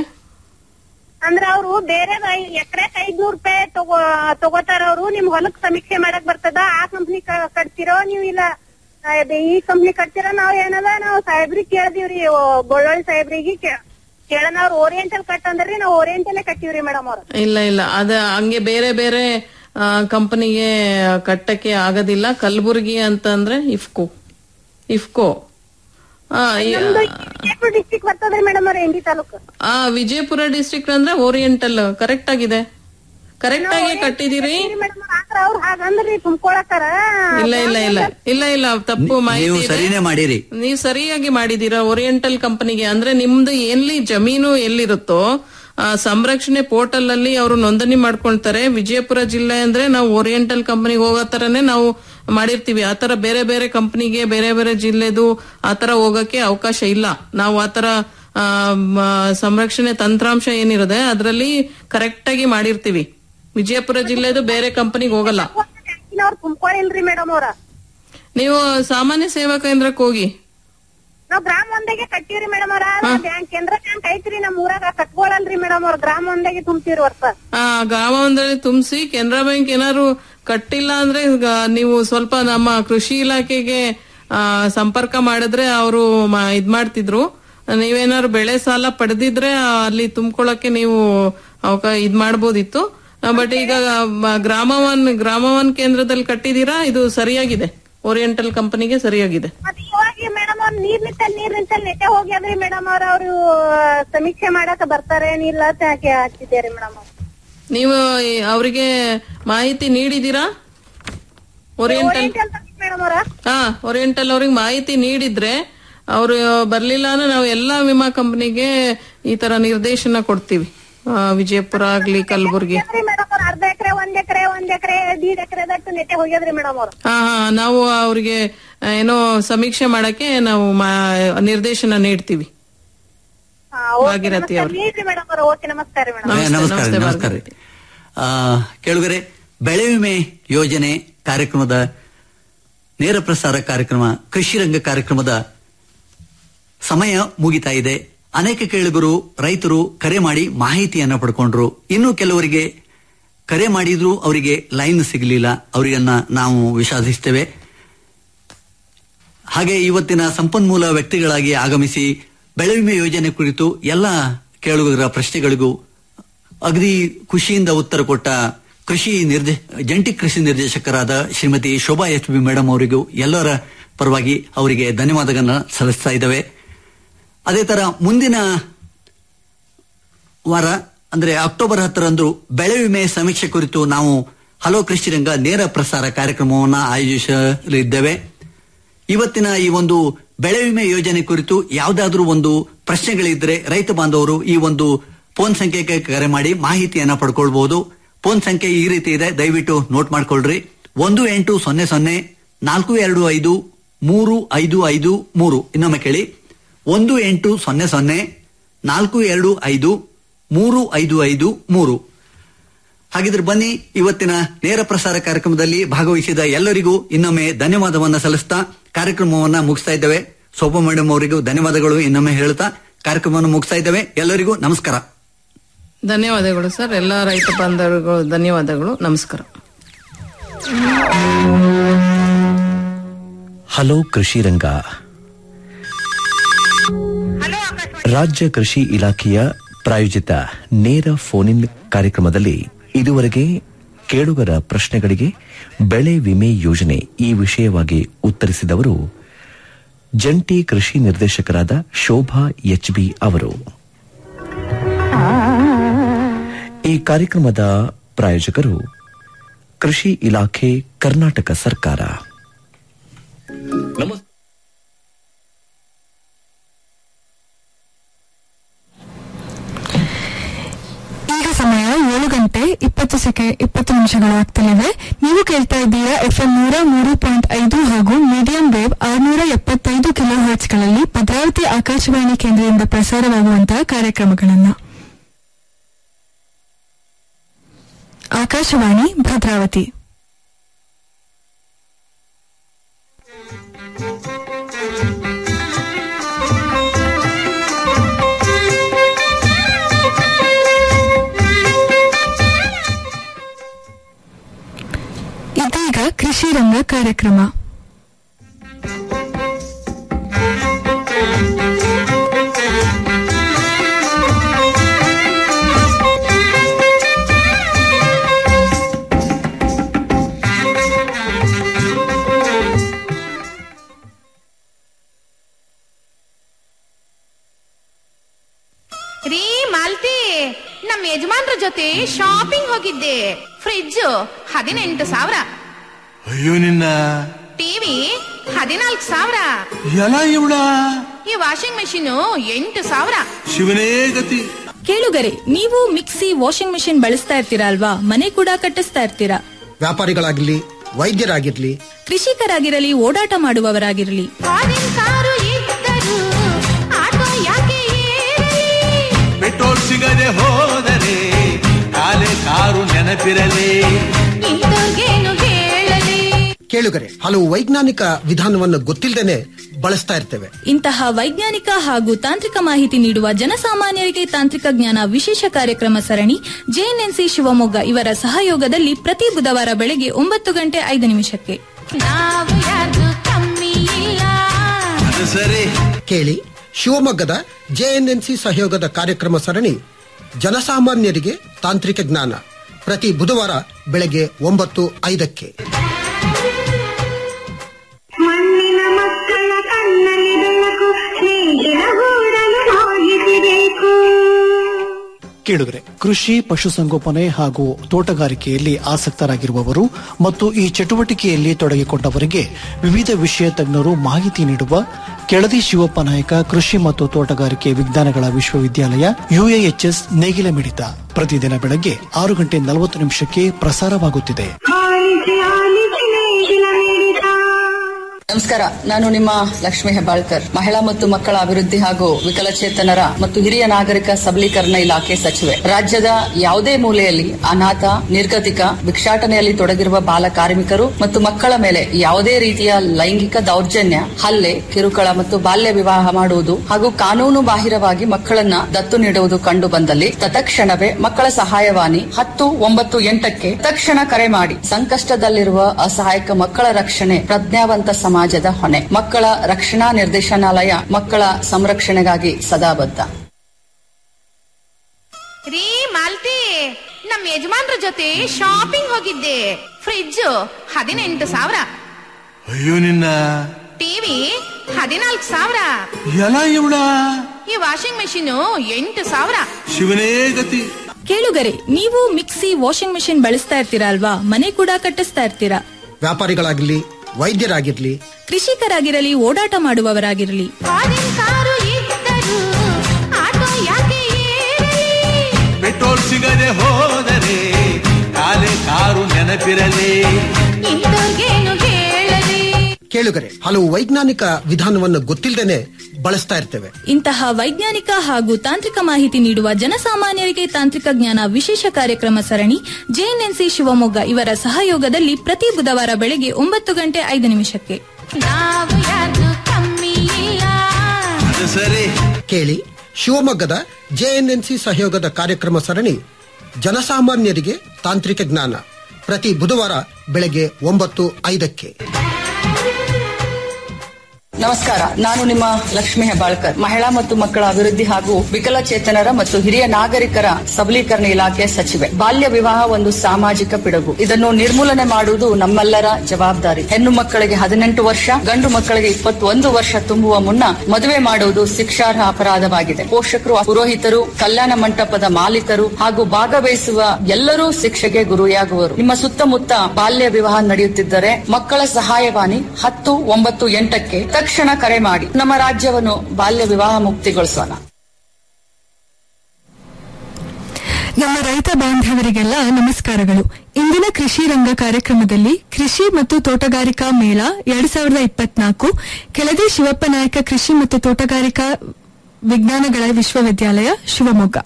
ಅಂದ್ರ ಅವ್ರು ಬೇರೆ ಎಕರೆಕ್ ಐದ್ನೂರ್ ರೂಪಾಯಿ ತಗೋ ತಗೋತಾರ ಅವ್ರು ನಿಮ್ ಹೊಲಕ್ ಸಮೀಕ್ಷೆ ಮಾಡಕ್ ಬರ್ತದ ಆ ಕಂಪ್ನಿ ಕಟ್ತಿರೋ ನೀವ್ ಇಲ್ಲ ಆ, ಅದೇ ಈ ಕಂಪ್ನಿ ಕಟ್ತಿರೋ ನಾವ್ ಏನದ ನಾವು ಸಾಹೇಬ್ರಿಗೆ ಕೇಳ್ದಿವ್ರಿ ಓ, ಗೊಳ್ಳೊಳ್ಳಿ ಸಾಹೇಬ್ರಿಗೆ ಕೇ- ಕೇಳನ ಅವ್ರು ಓರಿಯೆಂಟಲ್ ಕಟ್ ಅಂದ್ರಿ ನಾವ್ ಓರಿಯೆಂಟಲ್ಲೇ ಕಟ್ಟಿವ್ರಿ ಮೇಡಮ್ ಅವ್ರ ಇಲ್ಲ ಇಲ್ಲ ಅದ ಹಂಗೆ ಬೇರೆ ಬೇರೆ ಕಂಪನಿಗೆ ಕಟ್ಟಕ್ಕೆ ಆಗೋದಿಲ್ಲ ಕಲಬುರ್ಗಿ ಅಂತಂದ್ರೆ ಇಫ್ಕೋ ಇಫ್ಕೋ ಆ, ಈ- ನಮ್ದು ವಿಜಯಪುರ ಡಿಸ್ಟಿಕ್ ಬರ್ತದ್ರಿ ಮೇಡಮ್ ಅವ್ರ ಎಂಡಿ ತಾಲೂಕು ಆ ವಿಜಯಪುರ ಡಿಸ್ಟ್ರಿಕ್ಟ್ ಅಂದ್ರೆ ಓರಿಯೆಂಟಲ್ ಕರೆಕ್ಟ್ ಆಗಿದೆ ಕರೆಕ್ಟ್ ಆಗಿ ಕಟ್ಟಿದೀರಿ ಮೇಡಮ್ ಆದ್ರ ಅವ್ರು ಹಾಗಂದ್ರಿ ತುಂಬ್ಕೊಳತಾರ ಇಲ್ಲ ಇಲ್ಲ ಇಲ್ಲ ಇಲ್ಲ ಇಲ್ಲ ತಪ್ಪು ಮಾಹಿತಿ ನೀವು ಇದೆ. ಸರಿನೇ ಮಾಡಿರಿ ನೀವು ಸರಿಯಾಗಿ ಮಾಡಿದೀರಾ ಓರಿಯೆಂಟಲ್ ಕಂಪನಿಗೆ ಅಂದ್ರೆ ನಿಮ್ದು ಎಲ್ಲಿ ಜಮೀನು ಎಲ್ಲಿರುತ್ತೋ ಆ, ಸಂರಕ್ಷಣೆ ಪೋರ್ಟಲ್ ಅಲ್ಲಿ ಅವರು ನೋಂದಣಿ ಮಾಡ್ಕೊಳ್ತಾರೆ ವಿಜಯಪುರ ಜಿಲ್ಲೆ ಅಂದ್ರೆ ನಾವು ಓರಿಯೆಂಟಲ್ ಕಂಪನಿಗೆ ಹೋಗೋ ತರನೇ ನಾವು ಮಾಡಿರ್ತೀವಿ ಆತರ ಬೇರೆ ಬೇರೆ ಕಂಪನಿಗೆ ಬೇರೆ ಬೇರೆ ಜಿಲ್ಲೆದು ಆತರ ಹೋಗಕ್ಕೆ ಅವಕಾಶ ಇಲ್ಲ ನಾವು ಆತರ ಆ, ಮ, ಸಂರಕ್ಷಣೆ ತಂತ್ರಾಂಶ ಏನಿರುತ್ತೆ ಅದರಲ್ಲಿ ಕರೆಕ್ಟ್ ಆಗಿ ಮಾಡಿರ್ತೀವಿ ವಿಜಯಪುರ ಜಿಲ್ಲೆದು ಬೇರೆ ಕಂಪನಿಗೆ ಹೋಗಲ್ಲ ಅವ್ರು ತುಂಬ್ಕೊಳಿಲ್ರಿ ಮೇಡಮ್ ಅವ್ರ ನೀವು ಸಾಮಾನ್ಯ ಸೇವಾ ಕೇಂದ್ರಕ್ಕೆ ಹೋಗಿ ನಾವ್ ಗ್ರಾಮ ಒಂದಾಗೆ ಕಟ್ಟಿವ್ರಿ ಮೇಡಮ್ ಅವ್ರ ಬ್ಯಾಂಕ್ ಕೇಂದ್ರ ಬ್ಯಾಂಕ್ ಐತ್ರಿ ನಮ್ ಊರಾಗ ಕಟ್ಕೊಳಲ್ರಿ ಮೇಡಮ್ ಅವ್ರ ಗ್ರಾಮ ಒಂದಾಗೆ ತುಂಬ್ತೀವ್ರಿ ವರ್ಷ ಆ ಗ್ರಾಮ ಒಂದರಲ್ಲಿ ತುಂಬಿಸಿ ಕೆನರಾ ಬ್ಯಾಂಕ್ ಏನಾದ್ರು ಕಟ್ಟಿಲ್ಲ ಅಂದ್ರೆ ಈಗ ನೀವು ಸ್ವಲ್ಪ ನಮ್ಮ ಕೃಷಿ ಇಲಾಖೆಗೆ ಆ, ಸಂಪರ್ಕ ಮಾಡಿದ್ರೆ ಅವರು ಇದ್ ಮಾಡ್ತಿದ್ರು ನೀವೇನಾದ್ರು ಬೆಳೆ ಸಾಲ ಪಡೆದಿದ್ರೆ ಆ, ಅಲ್ಲಿ ತುಂಬ್ಕೊಳಕ್ಕೆ ನೀವು ಅವಕ ಇದ್ ಮಾಡ್ಬೋದಿತ್ತು ಬಟ್ ಈಗ ಮ- ಗ್ರಾಮ ಒನ್ ಗ್ರಾಮ ಒನ್ ಕೇಂದ್ರದಲ್ಲಿ ಕಟ್ಟಿದೀರಾ ಇದು ಸರಿಯಾಗಿದೆ ಓರಿಯೆಂಟಲ್ ಕಂಪನಿಗೆ ಸರಿಯಾಗಿದೆ ಮತ್ ಇವಾಗ ಮೇಡಮ್ ಅವ್ರ ನೀರ್ ನಿಂತಲ್ಲಿ ನೀರ್ ನಿಂತಲ್ಲಿ ನೆಟ್ಟೆ ಹೋಗ್ಯಾದ್ರಿ ಮೇಡಮ್ ಅವ್ರ ಅವ್ರು ಸಮೀಕ್ಷೆ ಮಾಡಾಕ ಬರ್ತಾರೆ ಏನಿಲ್ಲ ಅಂತ ಹಚ್ಚಿದ್ದೇರಿ ಮೇಡಮ್ ಅವ್ರ ನೀವು ಈ- ಅವರಿಗೆ ಮಾಹಿತಿ ನೀಡಿದೀರಾ ಓರಿಯೆಂಟಲ್ ಮೇಡಮ್ ಅವ್ರ ಹಾ ಓರಿಯೆಂಟಲ್ ಅವ್ರಿಗೆ ಮಾಹಿತಿ ನೀಡಿದ್ರೆ ಅವರು ಬರ್ಲಿಲ್ಲ ಅಂದ್ರೆ ನಾವು ಎಲ್ಲಾ ವಿಮಾ ಕಂಪನಿಗೆ ಈ ತರ ನಿರ್ದೇಶನ ಕೊಡ್ತೀವಿ ಆ, ವಿಜಯಪುರ ಆಗ್ಲಿ ಕಲಬುರ್ಗಿ ಮೇಡಮ್ ಅವ್ರ ಅರ್ಧ ಎಕರೆ ಒಂದ್ ಎಕರೆ ಒಂದ್ ಎಕರೆ ದೀಡ್ ಎಕರೆ ದಟ್ಟು ನೆಟ್ಟೆ ಹೋಗ್ಯದ್ರಿ ಮೇಡಮ್ ಅವ್ರ ಹಾ ಹಾ ನಾವು ಅವ್ರಿಗೆ ಆ, ಏನೋ ಸಮೀಕ್ಷೆ ಮಾಡಕ್ಕೆ ನಾವು ಮಾ- ನಿರ್ದೇಶನ ನೀಡ್ತೀವಿ ಭಾಗೀರಥಿ ಅವ್ರು ನೀಡ್ರಿ ಮೇಡಮ್ ಅವ್ರ ಓಕೆ ನಮಸ್ಕಾರ ಮೇಡಮ್ ಏ, ನಮಸ್ಕಾರ ನಮಸ್ಕಾರ ರೀ. ಆ, ಕೇಳುಗರೆ ಬೆಳೆ ವಿಮೆ ಯೋಜನೆ ಕಾರ್ಯಕ್ರಮದ ನೇರ ಪ್ರಸಾರ ಕಾರ್ಯಕ್ರಮ ಕೃಷಿ ರಂಗ ಕಾರ್ಯಕ್ರಮದ ಸಮಯ ಮುಗಿತಾ ಇದೆ ಅನೇಕ ಕೇಳುಗರು ರೈತರು ಕರೆ ಮಾಡಿ ಮಾಹಿತಿಯನ್ನ ಪಡ್ಕೊಂಡ್ರು ಇನ್ನು ಕೆಲವರಿಗೆ ಕರೆ ಮಾಡಿದ್ರು ಅವರಿಗೆ ಲೈನ್ ಸಿಗಲಿಲ್ಲ ಅವರಿಗನ್ನ ನಾವು ವಿಷಾದಿಸ್ತೇವೆ ಹಾಗೆ ಇವತ್ತಿನ ಸಂಪನ್ಮೂಲ ವ್ಯಕ್ತಿಗಳಾಗಿ ಆಗಮಿಸಿ ಬೆಳೆ ವಿಮೆ ಯೋಜನೆ ಕುರಿತು ಎಲ್ಲ ಕೇಳುಗರ ಪ್ರಶ್ನೆಗಳಿಗೂ ಅಗದಿ ಖುಷಿಯಿಂದ ಉತ್ತರ ಕೊಟ್ಟ ಕೃಷಿ ನಿರ್ದೇ ಜಂಟಿ ಕೃಷಿ ನಿರ್ದೇಶಕರಾದ Shrimati Shobha H B madam ಅವರಿಗೂ ಎಲ್ಲರ ಪರವಾಗಿ ಅವರಿಗೆ ಧನ್ಯವಾದಗಳನ್ನ ಸಲ್ಲಿಸ್ತಾ ಇದ್ದೇವೆ ಅದೇ ತರ ಮುಂದಿನ ವಾರ ಅಂದ್ರೆ ಅಕ್ಟೋಬರ್ ಹತ್ತರಂದು ಬೆಳೆ ವಿಮೆ ಸಮೀಕ್ಷೆ ಕುರಿತು ನಾವು ಹಲೋ ಕೃಷಿ ರಂಗ ನೇರ ಪ್ರಸಾರ ಕಾರ್ಯಕ್ರಮವನ್ನು ಆಯೋಜಿಸಲಿದ್ದೇವೆ ಇವತ್ತಿನ ಈ ಒಂದು ಬೆಳೆ ವಿಮೆ ಯೋಜನೆ ಕುರಿತು ಯಾವುದಾದ್ರೂ ಒಂದು ಪ್ರಶ್ನೆಗಳಿದ್ರೆ ರೈತ ಬಾಂಧವರು ಈ ಒಂದು ಫೋನ್ ಸಂಖ್ಯೆಗೆ ಕರೆ ಮಾಡಿ ಮಾಹಿತಿಯನ್ನ ಪಡ್ಕೊಳ್ಬಹುದು ಫೋನ್ ಸಂಖ್ಯೆ ಈ ರೀತಿ ಇದೆ ದಯವಿಟ್ಟು ನೋಟ್ ಮಾಡ್ಕೊಳ್ರಿ ಒಂದು ಎಂಟು ಸೊನ್ನೆ ಸೊನ್ನೆ ನಾಲ್ಕು ಎರಡು ಐದು ಮೂರು ಐದು ಐದು ಮೂರು ಇನ್ನೊಮ್ಮೆ ಕೇಳಿ ಒಂದು ಎಂಟು ಸೊನ್ನೆ ಸೊನ್ನೆ ನಾಲ್ಕು ಎರಡು ಐದು ಮೂರು ಐದು ಐದು ಮೂರು ಹಾಗಿದ್ರೆ ಬನ್ನಿ ಇವತ್ತಿನ ನೇರ ಪ್ರಸಾರ ಕಾರ್ಯಕ್ರಮದಲ್ಲಿ ಭಾಗವಹಿಸಿದ ಎಲ್ಲರಿಗೂ ಇನ್ನೊಮ್ಮೆ ಧನ್ಯವಾದವನ್ನ ಸಲ್ಲಿಸ್ತಾ ಕಾರ್ಯಕ್ರಮವನ್ನ ಮುಗಿಸ್ತಾ ಇದ್ದೇವೆ ಶೋಭಾ ಮೇಡಮ್ ಅವರಿಗೂ ಧನ್ಯವಾದಗಳು ಇನ್ನೊಮ್ಮೆ ಹೇಳ್ತಾ ಕಾರ್ಯಕ್ರಮವನ್ನು ಮುಗಿಸ್ತಾ ಇದ್ದೇವೆ ಎಲ್ಲರಿಗೂ ನಮಸ್ಕಾರ ಧನ್ಯವಾದಗಳು ಸರ್ ಎಲ್ಲ ರೈತ ಬಾಂಧವರುಗಳು ಧನ್ಯವಾದಗಳು ನಮಸ್ಕಾರ ಹಲೋ ಕೃಷಿ ರಂಗ ರಾಜ್ಯ ಕೃಷಿ ಇಲಾಖೆಯ ಪ್ರಾಯೋಜಿತ ನೇರ ಫೋನ್ ಇನ್ ಕಾರ್ಯಕ್ರಮದಲ್ಲಿ ಇದುವರೆಗೆ ಕೇಳುಗರ ಪ್ರಶ್ನೆಗಳಿಗೆ ಬೆಳೆ ವಿಮೆ ಯೋಜನೆ ಈ ವಿಷಯವಾಗಿ ಉತ್ತರಿಸಿದವರು ಜಂಟಿ ಕೃಷಿ ನಿರ್ದೇಶಕರಾದ ಶೋಭಾ ಎಚ್ಬಿ ಅವರು ಈ ಕಾರ್ಯಕ್ರಮದ ಪ್ರಾಯೋಜಕರು ಕೃಷಿ ಇಲಾಖೆ ಕರ್ನಾಟಕ ಸರ್ಕಾರ ನಮಸ್ತೆ ಈಗ ಸಮಯ ಏಳು ಗಂಟೆ ಇಪ್ಪತ್ತು ಸೆಕೆ ಇಪ್ಪತ್ತು ನಿಮಿಷಗಳು ಆಗ್ತಲಿವೆ ನೀವು ಕೇಳ್ತಾ ಇದ್ದೀರಾ ಎಫ್ಎಂ ನೂರ ಮೂರು ಪಾಯಿಂಟ್ ಐದು ಹಾಗೂ ಮೀಡಿಯಂ ವೇವ್ ಆರ್ನೂರ ಎಪ್ಪತ್ತೈದು ಕಿಲೋ ಹರ್ಟ್ಸ್ಗಳಲ್ಲಿ ಭದ್ರಾವತಿ ಆಕಾಶವಾಣಿ ಕೇಂದ್ರದಿಂದ ಪ್ರಸಾರವಾಗುವಂತಹ ಕಾರ್ಯಕ್ರಮಗಳನ್ನು ಆಕಾಶವಾಣಿ ಭದ್ರಾವತಿ ಇದೀಗ ಕೃಷಿ ರಂಗ ಕಾರ್ಯಕ್ರಮ ರೀ ಮಾಲ್ತಿ ನಮ್ ಯಜಮಾನ್ರ ಜೊತೆ ಶಾಪಿಂಗ್ ಹೋಗಿದ್ದೆ ಫ್ರಿಡ್ಜ್ ಹದಿನೆಂಟು ಸಾವಿರ ಅಯ್ಯೋ ನಿನ್ನ ಟಿವಿ ಹದಿನಾಲ್ಕು ಸಾವಿರ ಎಲ್ಲ ಇವಳ ಈ ವಾಷಿಂಗ್ ಮೆಷಿನ್ ಎಂಟು ಸಾವಿರ ಶಿವನೇ ಗತಿ ಕೇಳುಗರೆ ನೀವು ಮಿಕ್ಸಿ ವಾಷಿಂಗ್ ಮೆಷಿನ್ ಬಳಸ್ತಾ ಇರ್ತೀರಾ ಅಲ್ವಾ ಮನೆ ಕೂಡ ಕಟ್ಟಿಸ್ತಾ ಇರ್ತೀರಾ ವ್ಯಾಪಾರಿಗಳಾಗಿರ್ಲಿ ವೈದ್ಯರಾಗಿರ್ಲಿ ಕೃಷಿಕರಾಗಿರಲಿ ಓಡಾಟ ಮಾಡುವವರಾಗಿರಲಿ ಫಾರಿನ್ ಕಾರು ಇದ್ದರು ಆಟೋ ಯಾಕೆ ಏರಲಿ ಪೆಟ್ರೋಲ್ ಸಿಗದೆ ಹೋದರೆ ಕಾಲೆ ಕಾರು ನೆನಪಿರಲಿ ಇಂಥವ್ರಿಗೇನು ಹೇಳಲಿ ಕೇಳುಗರೆ ಹಲವು ವೈಜ್ಞಾನಿಕ ವಿಧಾನವನ್ನು ಗೊತ್ತಿಲ್ಲದೇನೆ ಬಳಸ್ತಾ ಇರ್ತೇವೆ ಇಂತಹ ವೈಜ್ಞಾನಿಕ ಹಾಗೂ ತಾಂತ್ರಿಕ ಮಾಹಿತಿ ನೀಡುವ ಜನಸಾಮಾನ್ಯರಿಗೆ ತಾಂತ್ರಿಕ ಜ್ಞಾನ ವಿಶೇಷ ಕಾರ್ಯಕ್ರಮ ಸರಣಿ ಜೆಎನ್ಎನ್ಸಿ ಶಿವಮೊಗ್ಗ ಇವರ ಸಹಯೋಗದಲ್ಲಿ ಪ್ರತಿ ಬುಧವಾರ ಬೆಳಗ್ಗೆ ಒಂಬತ್ತು ಗಂಟೆ ಐದು ನಿಮಿಷಕ್ಕೆ ನಾವು ಯಾರ್ದು ಕಮ್ಮಿ ಇಲ್ಲ ಅದು ಸರಿ ಕೇಳಿ ಶಿವಮೊಗ್ಗದ ಜೆಎನ್ಎನ್ಸಿ ಸಹಯೋಗದ ಕಾರ್ಯಕ್ರಮ ಸರಣಿ ಜನಸಾಮಾನ್ಯರಿಗೆ ತಾಂತ್ರಿಕ ಜ್ಞಾನ ಪ್ರತಿ ಬುಧವಾರ ಬೆಳಗ್ಗೆ ಒಂಬತ್ತು ಐದಕ್ಕೆ ಮಣ್ಣಿನ ಮಕ್ಕಳ ಕಣ್ಣಲ್ಲಿ ಬೆಳಕು ಸ್ನೇಹಿತರ ಗೂಡಲು ಹೋಗಿಸಬೇಕು ಕೇಳುಗರೆ ಕೃಷಿ ಪಶುಸಂಗೋಪನೆ ಹಾಗೂ ತೋಟಗಾರಿಕೆಯಲ್ಲಿ ಆಸಕ್ತರಾಗಿರುವವರು ಮತ್ತು ಈ ಚಟುವಟಿಕೆಯಲ್ಲಿ ತೊಡಗಿಕೊಂಡವರಿಗೆ ವಿವಿಧ ವಿಷಯ ತಜ್ಞರು ಮಾಹಿತಿ ನೀಡುವ ಕೆಳದಿ ಶಿವಪ್ಪ ನಾಯಕ ಕೃಷಿ ಮತ್ತು ತೋಟಗಾರಿಕೆ ವಿಜ್ಞಾನಗಳ ವಿಶ್ವವಿದ್ಯಾಲಯ ಯುಎಎಚ್ಎಸ್ ನೇಗಿಲ ಮಿಡಿತ ಪ್ರತಿದಿನ ಬೆಳಗ್ಗೆ ಆರು ಗಂಟೆ ನಲವತ್ತು ನಿಮಿಷಕ್ಕೆ ಪ್ರಸಾರವಾಗುತ್ತಿದೆ ಆಲಿಸಿ ಆಲಿಸಿ ನೇಗಿಲ ಮಿಡಿತ ನಮಸ್ಕಾರ ನಾನು ನಿಮ್ಮ ಲಕ್ಷ್ಮಿ ಹೆಬ್ಬಾಳ್ಕರ್ ಮಹಿಳಾ ಮತ್ತು ಮಕ್ಕಳ ಅಭಿವೃದ್ಧಿ ಹಾಗೂ ವಿಕಲಚೇತನರ ಮತ್ತು ಹಿರಿಯ ನಾಗರಿಕ ಸಬಲೀಕರಣ ಇಲಾಖೆ ಸಚಿವೆ ರಾಜ್ಯದ ಯಾವುದೇ ಮೂಲೆಯಲ್ಲಿ ಅನಾಥ ನಿರ್ಗತಿಕ ಭಿಕ್ಷಾಟನೆಯಲ್ಲಿ ತೊಡಗಿರುವ ಬಾಲ ಕಾರ್ಮಿಕರು ಮತ್ತು ಮಕ್ಕಳ ಮೇಲೆ ಯಾವುದೇ ರೀತಿಯ ಲೈಂಗಿಕ ದೌರ್ಜನ್ಯ ಹಲ್ಲೆ ಕಿರುಕುಳ ಮತ್ತು ಬಾಲ್ಯ ವಿವಾಹ ಮಾಡುವುದು ಹಾಗೂ ಕಾನೂನು ಬಾಹಿರವಾಗಿ ಮಕ್ಕಳನ್ನ ದತ್ತು ನೀಡುವುದು ಕಂಡು ಬಂದಲ್ಲಿ ತತ್ಕ್ಷಣವೇ ಮಕ್ಕಳ ಸಹಾಯವಾಣಿ ಹತ್ತು ಒಂಬತ್ತು ಎಂಟಕ್ಕೆ ತಕ್ಷಣ ಕರೆ ಮಾಡಿ ಸಂಕಷ್ಟದಲ್ಲಿರುವ ಅಸಹಾಯಕ ಮಕ್ಕಳ ರಕ್ಷಣೆ ಪ್ರಜ್ಞಾವಂತ ಸಮಾಜದ ಹೊಣೆ ಮಕ್ಕಳ ರಕ್ಷಣಾ ನಿರ್ದೇಶನಾಲಯ ಮಕ್ಕಳ ಸಂರಕ್ಷಣೆಗಾಗಿ ಸದಾ ಬದ್ಧ ರೀ ಮಾಲ್ತಿ ನಮ್ ಯಜಮಾನ್ರ ಜೊತೆ ಶಾಪಿಂಗ್ ಹೋಗಿದ್ದೆ ಫ್ರಿಡ್ಜ್ ಹದಿನೆಂಟು ಸಾವಿರ ಅಯ್ಯೋ ನಿನ್ನ ಟಿವಿ ಹದಿನಾಲ್ಕು ಸಾವಿರ ಎಲ್ಲ ಇವಳ ಈ ವಾಷಿಂಗ್ ಮೆಷಿನ್ ಎಂಟು ಸಾವಿರ ಶಿವನೇ ಗತಿ ಕೇಳುಗರೆ ನೀವು ಮಿಕ್ಸಿ ವಾಷಿಂಗ್ ಮೆಷಿನ್ ಬಳಸ್ತಾ ಇರ್ತೀರಾ ಅಲ್ವಾ ಮನೆ ಕೂಡ ಕಟ್ಟಿಸ್ತಾ ಇರ್ತೀರಾ ವ್ಯಾಪಾರಿಗಳಾಗಿರ್ಲಿ ವೈದ್ಯರಾಗಿರ್ಲಿ ಕೃಷಿಕರಾಗಿರಲಿ ಓಡಾಟ ಮಾಡುವವರಾಗಿರಲಿ ಫಾರಿನ್ ಕಾರು ಇದ್ದರು ಆಟೋ ಯಾಕೆ ಏರಲಿ ಪೆಟ್ರೋಲ್ ಸಿಗದೆ ಹೋದರೆ ಕಾಲೆ ಕಾರು ನೆನಪಿರಲಿ ಇಂಥವ್ರಿಗೇನು ಹೇಳಲಿ ಕೇಳುಗರೆ ಹಲವು ವೈಜ್ಞಾನಿಕ ವಿಧಾನವನ್ನು ಗೊತ್ತಿಲ್ಲದೇನೆ ಬಳಸ್ತಾ ಇರ್ತೇವೆ ಇಂತಹ ವೈಜ್ಞಾನಿಕ ಹಾಗೂ ತಾಂತ್ರಿಕ ಮಾಹಿತಿ ನೀಡುವ ಜನಸಾಮಾನ್ಯರಿಗೆ ತಾಂತ್ರಿಕ ಜ್ಞಾನ ವಿಶೇಷ ಕಾರ್ಯಕ್ರಮ ಸರಣಿ ಜೆಎನ್ಎನ್ಸಿ ಶಿವಮೊಗ್ಗ ಇವರ ಸಹಯೋಗದಲ್ಲಿ ಪ್ರತಿ ಬುಧವಾರ ಬೆಳಗ್ಗೆ ಒಂಬತ್ತು ಗಂಟೆ ಐದು ನಿಮಿಷಕ್ಕೆ ನಾವು ಯಾರ್ದು ಕಮ್ಮಿ ಇಲ್ಲ ಅದು ಸರಿ ಕೇಳಿ ಶಿವಮೊಗ್ಗದ ಜೆಎನ್ಎನ್ಸಿ ಸಹಯೋಗದ ಕಾರ್ಯಕ್ರಮ ಸರಣಿ ಜನಸಾಮಾನ್ಯರಿಗೆ ತಾಂತ್ರಿಕ ಜ್ಞಾನ ಪ್ರತಿ ಬುಧವಾರ ಬೆಳಗ್ಗೆ ಒಂಬತ್ತು ಐದಕ್ಕೆ ನಮಸ್ಕಾರ ನಾನು ನಿಮ್ಮ ಲಕ್ಷ್ಮಿ ಹೆಬ್ಬಾಳ್ಕರ್ ಮಹಿಳಾ ಮತ್ತು ಮಕ್ಕಳ ಅಭಿವೃದ್ಧಿ ಹಾಗೂ ವಿಕಲಚೇತನರ ಮತ್ತು ಹಿರಿಯ ನಾಗರಿಕರ ಸಬಲೀಕರಣ ಇಲಾಖೆ ಸಚಿವೆ ಬಾಲ್ಯ ವಿವಾಹ ಒಂದು ಸಾಮಾಜಿಕ ಪಿಡುಗು ಇದನ್ನು ನಿರ್ಮೂಲನೆ ಮಾಡುವುದು ನಮ್ಮೆಲ್ಲರ ಜವಾಬ್ದಾರಿ ಹೆಣ್ಣು ಮಕ್ಕಳಿಗೆ ಹದಿನೆಂಟು ವರ್ಷ ಗಂಡು ಮಕ್ಕಳಿಗೆ ಇಪ್ಪತ್ತೊಂದು ವರ್ಷ ತುಂಬುವ ಮುನ್ನ ಮದುವೆ ಮಾಡುವುದು ಶಿಕ್ಷಾರ್ಹ ಅಪರಾಧವಾಗಿದೆ ಪೋಷಕರು ಪುರೋಹಿತರು ಕಲ್ಯಾಣ ಮಂಟಪದ ಮಾಲೀಕರು ಹಾಗೂ ಭಾಗವಹಿಸುವ ಎಲ್ಲರೂ ಶಿಕ್ಷೆಗೆ ಗುರಿಯಾಗುವರು ನಿಮ್ಮ ಸುತ್ತಮುತ್ತ ಬಾಲ್ಯ ವಿವಾಹ ನಡೆಯುತ್ತಿದ್ದರೆ ಮಕ್ಕಳ ಸಹಾಯವಾಣಿ ಹತ್ತು ಒಂಬತ್ತು ಎಂಟಕ್ಕೆ ತಕ್ಷಣ ಕರೆ ಮಾಡಿ ನಮ್ಮ ರಾಜ್ಯವನ್ನು ಬಾಲ್ಯ ವಿವಾಹ ಮುಕ್ತಿಗೊಳಿಸೋಣ ನಮ್ಮ ರೈತ ಬಾಂಧವರಿಗೆಲ್ಲ ನಮಸ್ಕಾರಗಳು ಇಂದಿನ ಕೃಷಿ ರಂಗ ಕಾರ್ಯಕ್ರಮದಲ್ಲಿ ಕೃಷಿ ಮತ್ತು ತೋಟಗಾರಿಕಾ ಮೇಳ ಎರಡ್ ಸಾವಿರದ ಇಪ್ಪತ್ನಾಲ್ಕು ಕೆಳದಿ ಶಿವಪ್ಪ ನಾಯಕ ಕೃಷಿ ಮತ್ತು ತೋಟಗಾರಿಕಾ ವಿಜ್ಞಾನಗಳ ವಿಶ್ವವಿದ್ಯಾಲಯ ಶಿವಮೊಗ್ಗ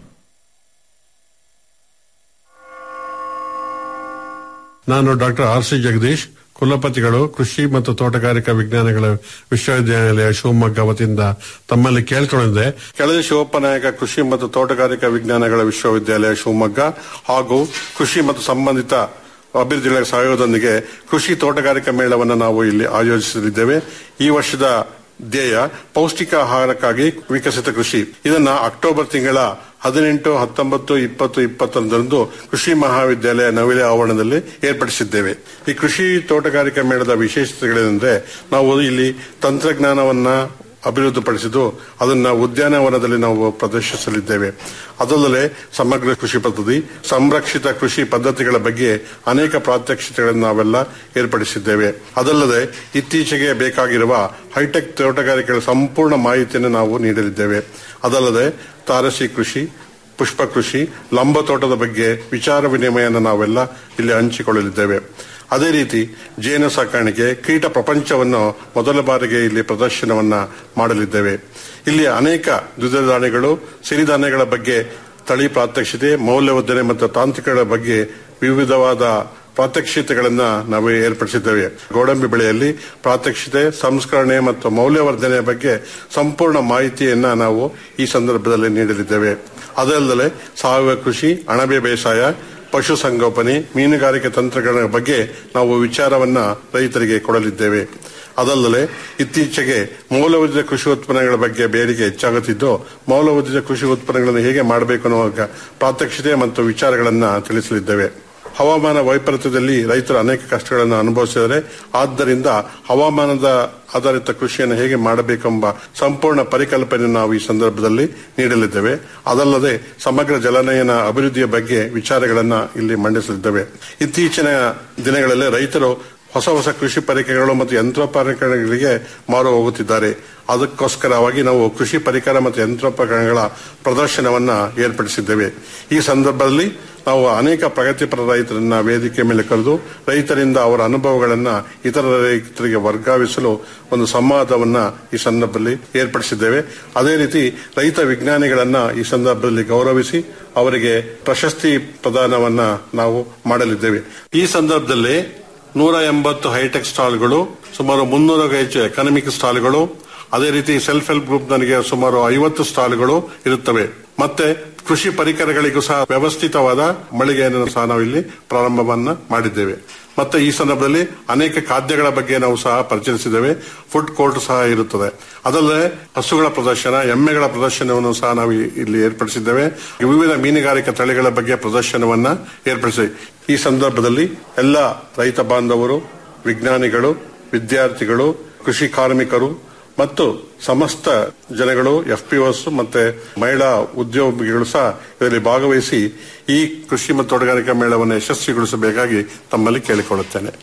ನಾನು ಡಾಕ್ಟರ್ ಆರ್ ಸಿ ಜಗದೀಶ್ ಕುಲಪತಿಗಳು ಕೃಷಿ ಮತ್ತು ತೋಟಗಾರಿಕಾ ವಿಜ್ಞಾನಗಳ ವಿಶ್ವವಿದ್ಯಾನಿಲಯ ಶಿವಮೊಗ್ಗ ವತಿಯಿಂದ ತಮ್ಮಲ್ಲಿ ಕೇಳ್ಕೊಂಡಿದ್ದೆ ಕೆಳದಿ ಶಿವಪ್ಪ ನಾಯಕ ಕೃಷಿ ಮತ್ತು ತೋಟಗಾರಿಕಾ ವಿಜ್ಞಾನಗಳ ವಿಶ್ವವಿದ್ಯಾಲಯ ಶಿವಮೊಗ್ಗ ಹಾಗೂ ಕೃಷಿ ಮತ್ತು ಸಂಬಂಧಿತ ಅಭಿವೃದ್ಧಿಗಳ ಸಹಯೋಗದೊಂದಿಗೆ ಕೃಷಿ ತೋಟಗಾರಿಕಾ ಮೇಳವನ್ನು ನಾವು ಇಲ್ಲಿ ಆಯೋಜಿಸಲಿದ್ದೇವೆ ಈ ವರ್ಷದ ಧ್ಯೇಯ ಪೌಷ್ಟಿಕ ಆಹಾರಕ್ಕಾಗಿ ವಿಕಸಿತ ಕೃಷಿ ಇದನ್ನ ಅಕ್ಟೋಬರ್ ತಿಂಗಳ ಹದಿನೆಂಟು ಹತ್ತೊಂಬತ್ತು ಇಪ್ಪತ್ತು ಇಪ್ಪತ್ತೊಂದರಂದು ಕೃಷಿ ಮಹಾವಿದ್ಯಾಲಯ ನವಿಲೆ ಆವರಣದಲ್ಲಿ ಏರ್ಪಡಿಸಿದ್ದೇವೆ ಈ ಕೃಷಿ ತೋಟಗಾರಿಕಾ ಮೇಳದ ವಿಶೇಷತೆಗಳೇನೆಂದ್ರೆ ನಾವು ಇಲ್ಲಿ ತಂತ್ರಜ್ಞಾನವನ್ನ ಅಭಿವೃದ್ಧಿಪಡಿಸಿದ್ದು ಅದನ್ನ ಉದ್ಯಾನವನದಲ್ಲಿ ನಾವು ಪ್ರದರ್ಶಿಸಲಿದ್ದೇವೆ ಅದಲ್ಲದೆ ಸಮಗ್ರ ಕೃಷಿ ಪದ್ಧತಿ ಸಂರಕ್ಷಿತ ಕೃಷಿ ಪದ್ಧತಿಗಳ ಬಗ್ಗೆ ಅನೇಕ ಪ್ರಾತ್ಯಕ್ಷಿತೆಗಳನ್ನು ನಾವೆಲ್ಲ ಏರ್ಪಡಿಸಿದ್ದೇವೆ ಅದಲ್ಲದೆ ಇತ್ತೀಚೆಗೆ ಬೇಕಾಗಿರುವ ಹೈಟೆಕ್ ತೋಟಗಾರಿಕೆಗಳ ಸಂಪೂರ್ಣ ಮಾಹಿತಿಯನ್ನು ನಾವು ನೀಡಲಿದ್ದೇವೆ ಅದಲ್ಲದೆ ತಾರಸಿ ಕೃಷಿ ಪುಷ್ಪ ಕೃಷಿ ಲಂಬ ತೋಟದ ಬಗ್ಗೆ ವಿಚಾರ ವಿನಿಮಯನ ನಾವೆಲ್ಲ ಇಲ್ಲಿ ಹಂಚಿಕೊಳ್ಳಲಿದ್ದೇವೆ ಅದೇ ರೀತಿ ಜೇನು ಸಾಕಾಣಿಕೆ ಕೀಟ ಪ್ರಪಂಚವನ್ನು ಮೊದಲ ಬಾರಿಗೆ ಇಲ್ಲಿ ಪ್ರದರ್ಶನವನ್ನ ಮಾಡಲಿದ್ದೇವೆ ಇಲ್ಲಿ ಅನೇಕ ದ್ವಿದಳ ಧಾನ್ಯಗಳು ಸಿರಿಧಾನ್ಯಗಳ ಬಗ್ಗೆ ತಳಿ ಪ್ರಾತ್ಯಕ್ಷಿತೆ ಮೌಲ್ಯವರ್ಧನೆ ಮತ್ತು ತಾಂತ್ರಿಕಗಳ ಬಗ್ಗೆ ವಿವಿಧವಾದ ಪ್ರಾತ್ಯಕ್ಷಿತೆಗಳನ್ನ ನಾವು ಏರ್ಪಡಿಸಿದ್ದೇವೆ ಗೋಡಂಬಿ ಬೆಳೆಯಲ್ಲಿ ಪ್ರಾತ್ಯಕ್ಷಿತೆ ಸಂಸ್ಕರಣೆ ಮತ್ತು ಮೌಲ್ಯವರ್ಧನೆಯ ಬಗ್ಗೆ ಸಂಪೂರ್ಣ ಮಾಹಿತಿಯನ್ನ ನಾವು ಈ ಸಂದರ್ಭದಲ್ಲಿ ನೀಡಲಿದ್ದೇವೆ ಅದಲ್ಲದೆ ಸಾವಯವ ಕೃಷಿ ಅಣಬೆ ಬೇಸಾಯ ಪಶುಸಂಗೋಪನೆ ಮೀನುಗಾರಿಕೆ ತಂತ್ರಗಳ ಬಗ್ಗೆ ನಾವು ವಿಚಾರವನ್ನ ರೈತರಿಗೆ ಕೊಡಲಿದ್ದೇವೆ ಅದಲ್ಲದೆ ಇತ್ತೀಚೆಗೆ ಮೌಲ್ಯವರ್ಧಿತ ಕೃಷಿ ಉತ್ಪನ್ನಗಳ ಬಗ್ಗೆ ಬೇಡಿಕೆ ಹೆಚ್ಚಾಗುತ್ತಿದ್ದು ಮೌಲ್ಯವರ್ಧಿತ ಕೃಷಿ ಉತ್ಪನ್ನಗಳನ್ನು ಹೇಗೆ ಮಾಡಬೇಕು ಅನ್ನುವ ಪ್ರಾತ್ಯಕ್ಷಿತೆ ಮತ್ತು ವಿಚಾರಗಳನ್ನ ತಿಳಿಸಲಿದ್ದೇವೆ ಹವಾಮಾನ ವೈಪರೀತ್ಯದಲ್ಲಿ ರೈತರು ಅನೇಕ ಕಷ್ಟಗಳನ್ನು ಅನುಭವಿಸಿದರೆ ಆದ್ದರಿಂದ ಹವಾಮಾನದ ಆಧಾರಿತ ಕೃಷಿಯನ್ನು ಹೇಗೆ ಮಾಡಬೇಕೆಂಬ ಸಂಪೂರ್ಣ ಪರಿಕಲ್ಪನೆಯನ್ನು ನಾವು ಈ ಸಂದರ್ಭದಲ್ಲಿ ನೀಡಲಿದ್ದೇವೆ ಅದಲ್ಲದೆ ಸಮಗ್ರ ಜಲನಯನ ಅಭಿವೃದ್ಧಿಯ ಬಗ್ಗೆ ವಿಚಾರಗಳನ್ನ ಇಲ್ಲಿ ಮಂಡಿಸಲಿದ್ದೇವೆ ಇತ್ತೀಚಿನ ದಿನಗಳಲ್ಲಿ ರೈತರು ಹೊಸ ಹೊಸ ಕೃಷಿ ಪರಿಕರಗಳು ಮತ್ತು ಯಂತ್ರೋಪಕರಣಗಳಿಗೆ ಮಾರು ಹೋಗುತ್ತಿದ್ದಾರೆ ಅದಕ್ಕೋಸ್ಕರವಾಗಿ ನಾವು ಕೃಷಿ ಪರಿಕರ ಮತ್ತು ಯಂತ್ರೋಪಕರಣಗಳ ಪ್ರದರ್ಶನವನ್ನ ಏರ್ಪಡಿಸಿದ್ದೇವೆ ಈ ಸಂದರ್ಭದಲ್ಲಿ ನಾವು ಅನೇಕ ಪ್ರಗತಿಪರ ರೈತರನ್ನ ವೇದಿಕೆ ಮೇಲೆ ಕರೆದು ರೈತರಿಂದ ಅವರ ಅನುಭವಗಳನ್ನ ಇತರ ರೈತರಿಗೆ ವರ್ಗಾವಿಸಲು ಒಂದು ಸಂವಾದವನ್ನ ಈ ಸಂದರ್ಭದಲ್ಲಿ ಏರ್ಪಡಿಸಿದ್ದೇವೆ ಅದೇ ರೀತಿ ರೈತ ವಿಜ್ಞಾನಿಗಳನ್ನ ಈ ಸಂದರ್ಭದಲ್ಲಿ ಗೌರವಿಸಿ ಅವರಿಗೆ ಪ್ರಶಸ್ತಿ ಪ್ರದಾನವನ್ನ ನಾವು ಮಾಡಲಿದ್ದೇವೆ ಈ ಸಂದರ್ಭದಲ್ಲಿ ನೂರ ಎಂಬತ್ತು ಹೈಟೆಕ್ ಸ್ಟಾಲ್ಗಳು ಸುಮಾರು ಮುನ್ನೂರಕ್ಕೂ ಹೆಚ್ಚು ಎಕನಾಮಿಕ್ ಸ್ಟಾಲ್ಗಳು ಅದೇ ರೀತಿ ಸೆಲ್ಫ್ ಹೆಲ್ಪ್ ಗ್ರೂಪ್ ನನಗೆ ಸುಮಾರು ಐವತ್ತು ಸ್ಟಾಲ್ಗಳು ಇರುತ್ತವೆ ಮತ್ತೆ ಕೃಷಿ ಪರಿಕರಗಳಿಗೂ ಸಹ ವ್ಯವಸ್ಥಿತವಾದ ಮಳಿಗೆಯನ್ನು ಸಹ ನಾವು ಇಲ್ಲಿ ಪ್ರಾರಂಭವನ್ನ ಮಾಡಿದ್ದೇವೆ ಮತ್ತೆ ಈ ಸಂದರ್ಭದಲ್ಲಿ ಅನೇಕ ಖಾದ್ಯಗಳ ಬಗ್ಗೆ ನಾವು ಸಹ ಪರಿಚಯಿಸಿದ್ದೇವೆ ಫುಡ್ ಕೋರ್ಟ್ ಸಹ ಇರುತ್ತದೆ ಅದಲ್ಲದೆ ಹಸುಗಳ ಪ್ರದರ್ಶನ ಎಮ್ಮೆಗಳ ಪ್ರದರ್ಶನವನ್ನು ಸಹ ನಾವು ಇಲ್ಲಿ ಏರ್ಪಡಿಸಿದ್ದೇವೆ ವಿವಿಧ ಮೀನುಗಾರಿಕಾ ತಳಿಗಳ ಬಗ್ಗೆ ಪ್ರದರ್ಶನವನ್ನ ಏರ್ಪಡಿಸಿ ಈ ಸಂದರ್ಭದಲ್ಲಿ ಎಲ್ಲ ರೈತ ಬಾಂಧವರು ವಿಜ್ಞಾನಿಗಳು ವಿದ್ಯಾರ್ಥಿಗಳು ಕೃಷಿ ಕಾರ್ಮಿಕರು ಮತ್ತು ಸಮಸ್ತ ಜನಗಳು ಎಫ್ಪಿಒಸ್ ಮತ್ತೆ ಮಹಿಳಾ ಉದ್ಯೋಗಿಗಳು ಸಹ ಇದರಲ್ಲಿ ಭಾಗವಹಿಸಿ ಈ ಕೃಷಿ ಮತ್ತು ತೋಟಗಾರಿಕಾ ಮೇಳವನ್ನು ಯಶಸ್ವಿಗೊಳಿಸಬೇಕಾಗಿ ತಮ್ಮಲ್ಲಿ ಕೇಳಿಕೊಳ್ಳುತ್ತೇನೆ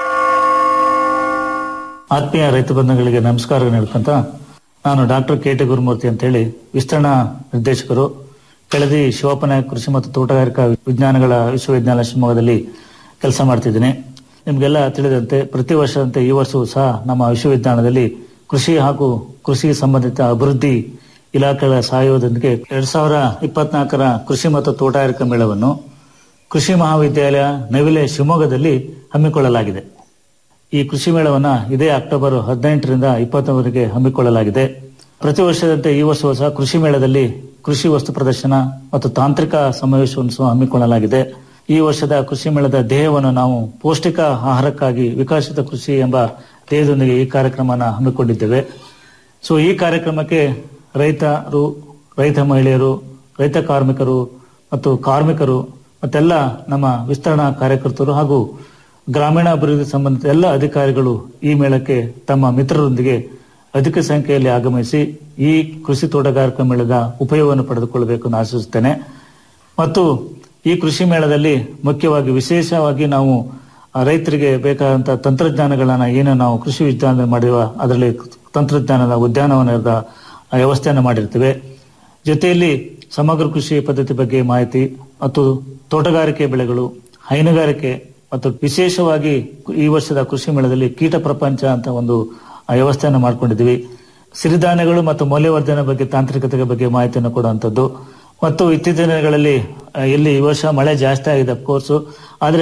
ಆತ್ಮೀಯ ರೈತ ಬಂಧುಗಳಿಗೆ ನಮಸ್ಕಾರ ಹೇಳ್ಕೊಂತ ನಾನು ಡಾಕ್ಟರ್ ಕೆ ಟಿ ಗುರುಮೂರ್ತಿ ಅಂತ ಹೇಳಿ ವಿಸ್ತರಣಾ ನಿರ್ದೇಶಕರು ಕೆಳದಿ ಶಿವಪ್ಪನಾಯಕ ಕೃಷಿ ಮತ್ತು ತೋಟಗಾರಿಕಾ ವಿಜ್ಞಾನಗಳ ವಿಶ್ವವಿದ್ಯಾಲಯ ಶಿವಮೊಗ್ಗದಲ್ಲಿ ಕೆಲಸ ಮಾಡ್ತಿದ್ದೀನಿ ನಿಮಗೆಲ್ಲ ತಿಳಿದಂತೆ ಪ್ರತಿ ವರ್ಷದಂತೆ ಈ ವರ್ಷವೂ ಸಹ ನಮ್ಮ ವಿಶ್ವವಿದ್ಯಾಲಯದಲ್ಲಿ ಕೃಷಿ ಹಾಗೂ ಕೃಷಿ ಸಂಬಂಧಿತ ಅಭಿವೃದ್ಧಿ ಇಲಾಖೆಗಳ ಸಹಯೋಗದೊಂದಿಗೆ ಎರಡ್ ಸಾವಿರ ಇಪ್ಪತ್ನಾಲ್ಕರ ಕೃಷಿ ಮತ್ತು ತೋಟಗಾರಿಕಾ ಮೇಳವನ್ನು ಕೃಷಿ ಮಹಾವಿದ್ಯಾಲಯ ನವಿಲೆ ಶಿವಮೊಗ್ಗದಲ್ಲಿ ಹಮ್ಮಿಕೊಳ್ಳಲಾಗಿದೆ ಈ ಕೃಷಿ ಮೇಳವನ್ನ ಇದೇ ಅಕ್ಟೋಬರ್ ಹದಿನೆಂಟರಿಂದ ಇಪ್ಪತ್ತವರೆಗೆ ಹಮ್ಮಿಕೊಳ್ಳಲಾಗಿದೆ ಪ್ರತಿ ವರ್ಷದಂತೆ ಈ ವರ್ಷವೂ ಸಹ ಕೃಷಿ ಮೇಳದಲ್ಲಿ ಕೃಷಿ ವಸ್ತು ಪ್ರದರ್ಶನ ಮತ್ತು ತಾಂತ್ರಿಕ ಸಮಾವೇಶವನ್ನು ಸಹ ಹಮ್ಮಿಕೊಳ್ಳಲಾಗಿದೆ ಈ ವರ್ಷದ ಕೃಷಿ ಮೇಳದ ಧ್ಯೇಯವನ್ನು ನಾವು ಪೌಷ್ಟಿಕ ಆಹಾರಕ್ಕಾಗಿ ವಿಕಸಿತ ಕೃಷಿ ಎಂಬ ಧ್ಯೇಯದೊಂದಿಗೆ ಈ ಕಾರ್ಯಕ್ರಮನ ಹಮ್ಮಿಕೊಂಡಿದ್ದೇವೆ ಸೊ ಈ ಕಾರ್ಯಕ್ರಮಕ್ಕೆ ರೈತರು ರೈತ ಮಹಿಳೆಯರು ರೈತ ಕಾರ್ಮಿಕರು ಮತ್ತು ಕಾರ್ಮಿಕರು ಮತ್ತೆಲ್ಲ ನಮ್ಮ ವಿಸ್ತರಣಾ ಕಾರ್ಯಕರ್ತರು ಹಾಗೂ ಗ್ರಾಮೀಣ ಅಭಿವೃದ್ಧಿ ಸಂಬಂಧಿತ ಎಲ್ಲ ಅಧಿಕಾರಿಗಳು ಈ ಮೇಳಕ್ಕೆ ತಮ್ಮ ಮಿತ್ರರೊಂದಿಗೆ ಅಧಿಕ ಸಂಖ್ಯೆಯಲ್ಲಿ ಆಗಮಿಸಿ ಈ ಕೃಷಿ ತೋಟಗಾರಿಕಾ ಮೇಳದ ಉಪಯೋಗವನ್ನು ಪಡೆದುಕೊಳ್ಳಬೇಕು ಎಂದು ಆಶಿಸುತ್ತೇನೆ ಮತ್ತು ಈ ಕೃಷಿ ಮೇಳದಲ್ಲಿ ಮುಖ್ಯವಾಗಿ ವಿಶೇಷವಾಗಿ ನಾವು ಆ, ರೈತರಿಗೆ ಬೇಕಾದಂತಹ ತಂತ್ರಜ್ಞಾನಗಳನ್ನ ಏನು ನಾವು ಕೃಷಿ ವಿಜ್ಞಾನ ಮಾಡಿರುವ ಅದರಲ್ಲಿ ತಂತ್ರಜ್ಞಾನದ ಉದ್ಯಾನವನದ ಆ, ವ್ಯವಸ್ಥೆಯನ್ನು ಮಾಡಿರ್ತೇವೆ ಜೊತೆಯಲ್ಲಿ ಸಮಗ್ರ ಕೃಷಿ ಪದ್ಧತಿ ಬಗ್ಗೆ ಮಾಹಿತಿ ಮತ್ತು ತೋಟಗಾರಿಕೆ ಬೆಳೆಗಳು ಹೈನುಗಾರಿಕೆ ಮತ್ತು ವಿಶೇಷವಾಗಿ ಈ ವರ್ಷದ ಕೃಷಿ ಮೇಳದಲ್ಲಿ ಕೀಟ ಪ್ರಪಂಚ ಅಂತ ಒಂದು ಆ, ವ್ಯವಸ್ಥೆಯನ್ನು ಮಾಡ್ಕೊಂಡಿದ್ದೀವಿ ಸಿರಿಧಾನ್ಯಗಳು ಮತ್ತು ಮೌಲ್ಯವರ್ಧನೆ ಬಗ್ಗೆ ತಾಂತ್ರಿಕತೆ ಬಗ್ಗೆ ಮಾಹಿತಿಯನ್ನು ಕೊಡುವಂಥದ್ದು ಮತ್ತು ಇತ್ತೀಚಿನ ದಿನಗಳಲ್ಲಿ ಆ, ಎಲ್ಲಿ ಈ ವರ್ಷ ಮಳೆ ಜಾಸ್ತಿ ಆಗಿದೆ ಅಫ್ಕೋರ್ಸ್ ಆದ್ರೆ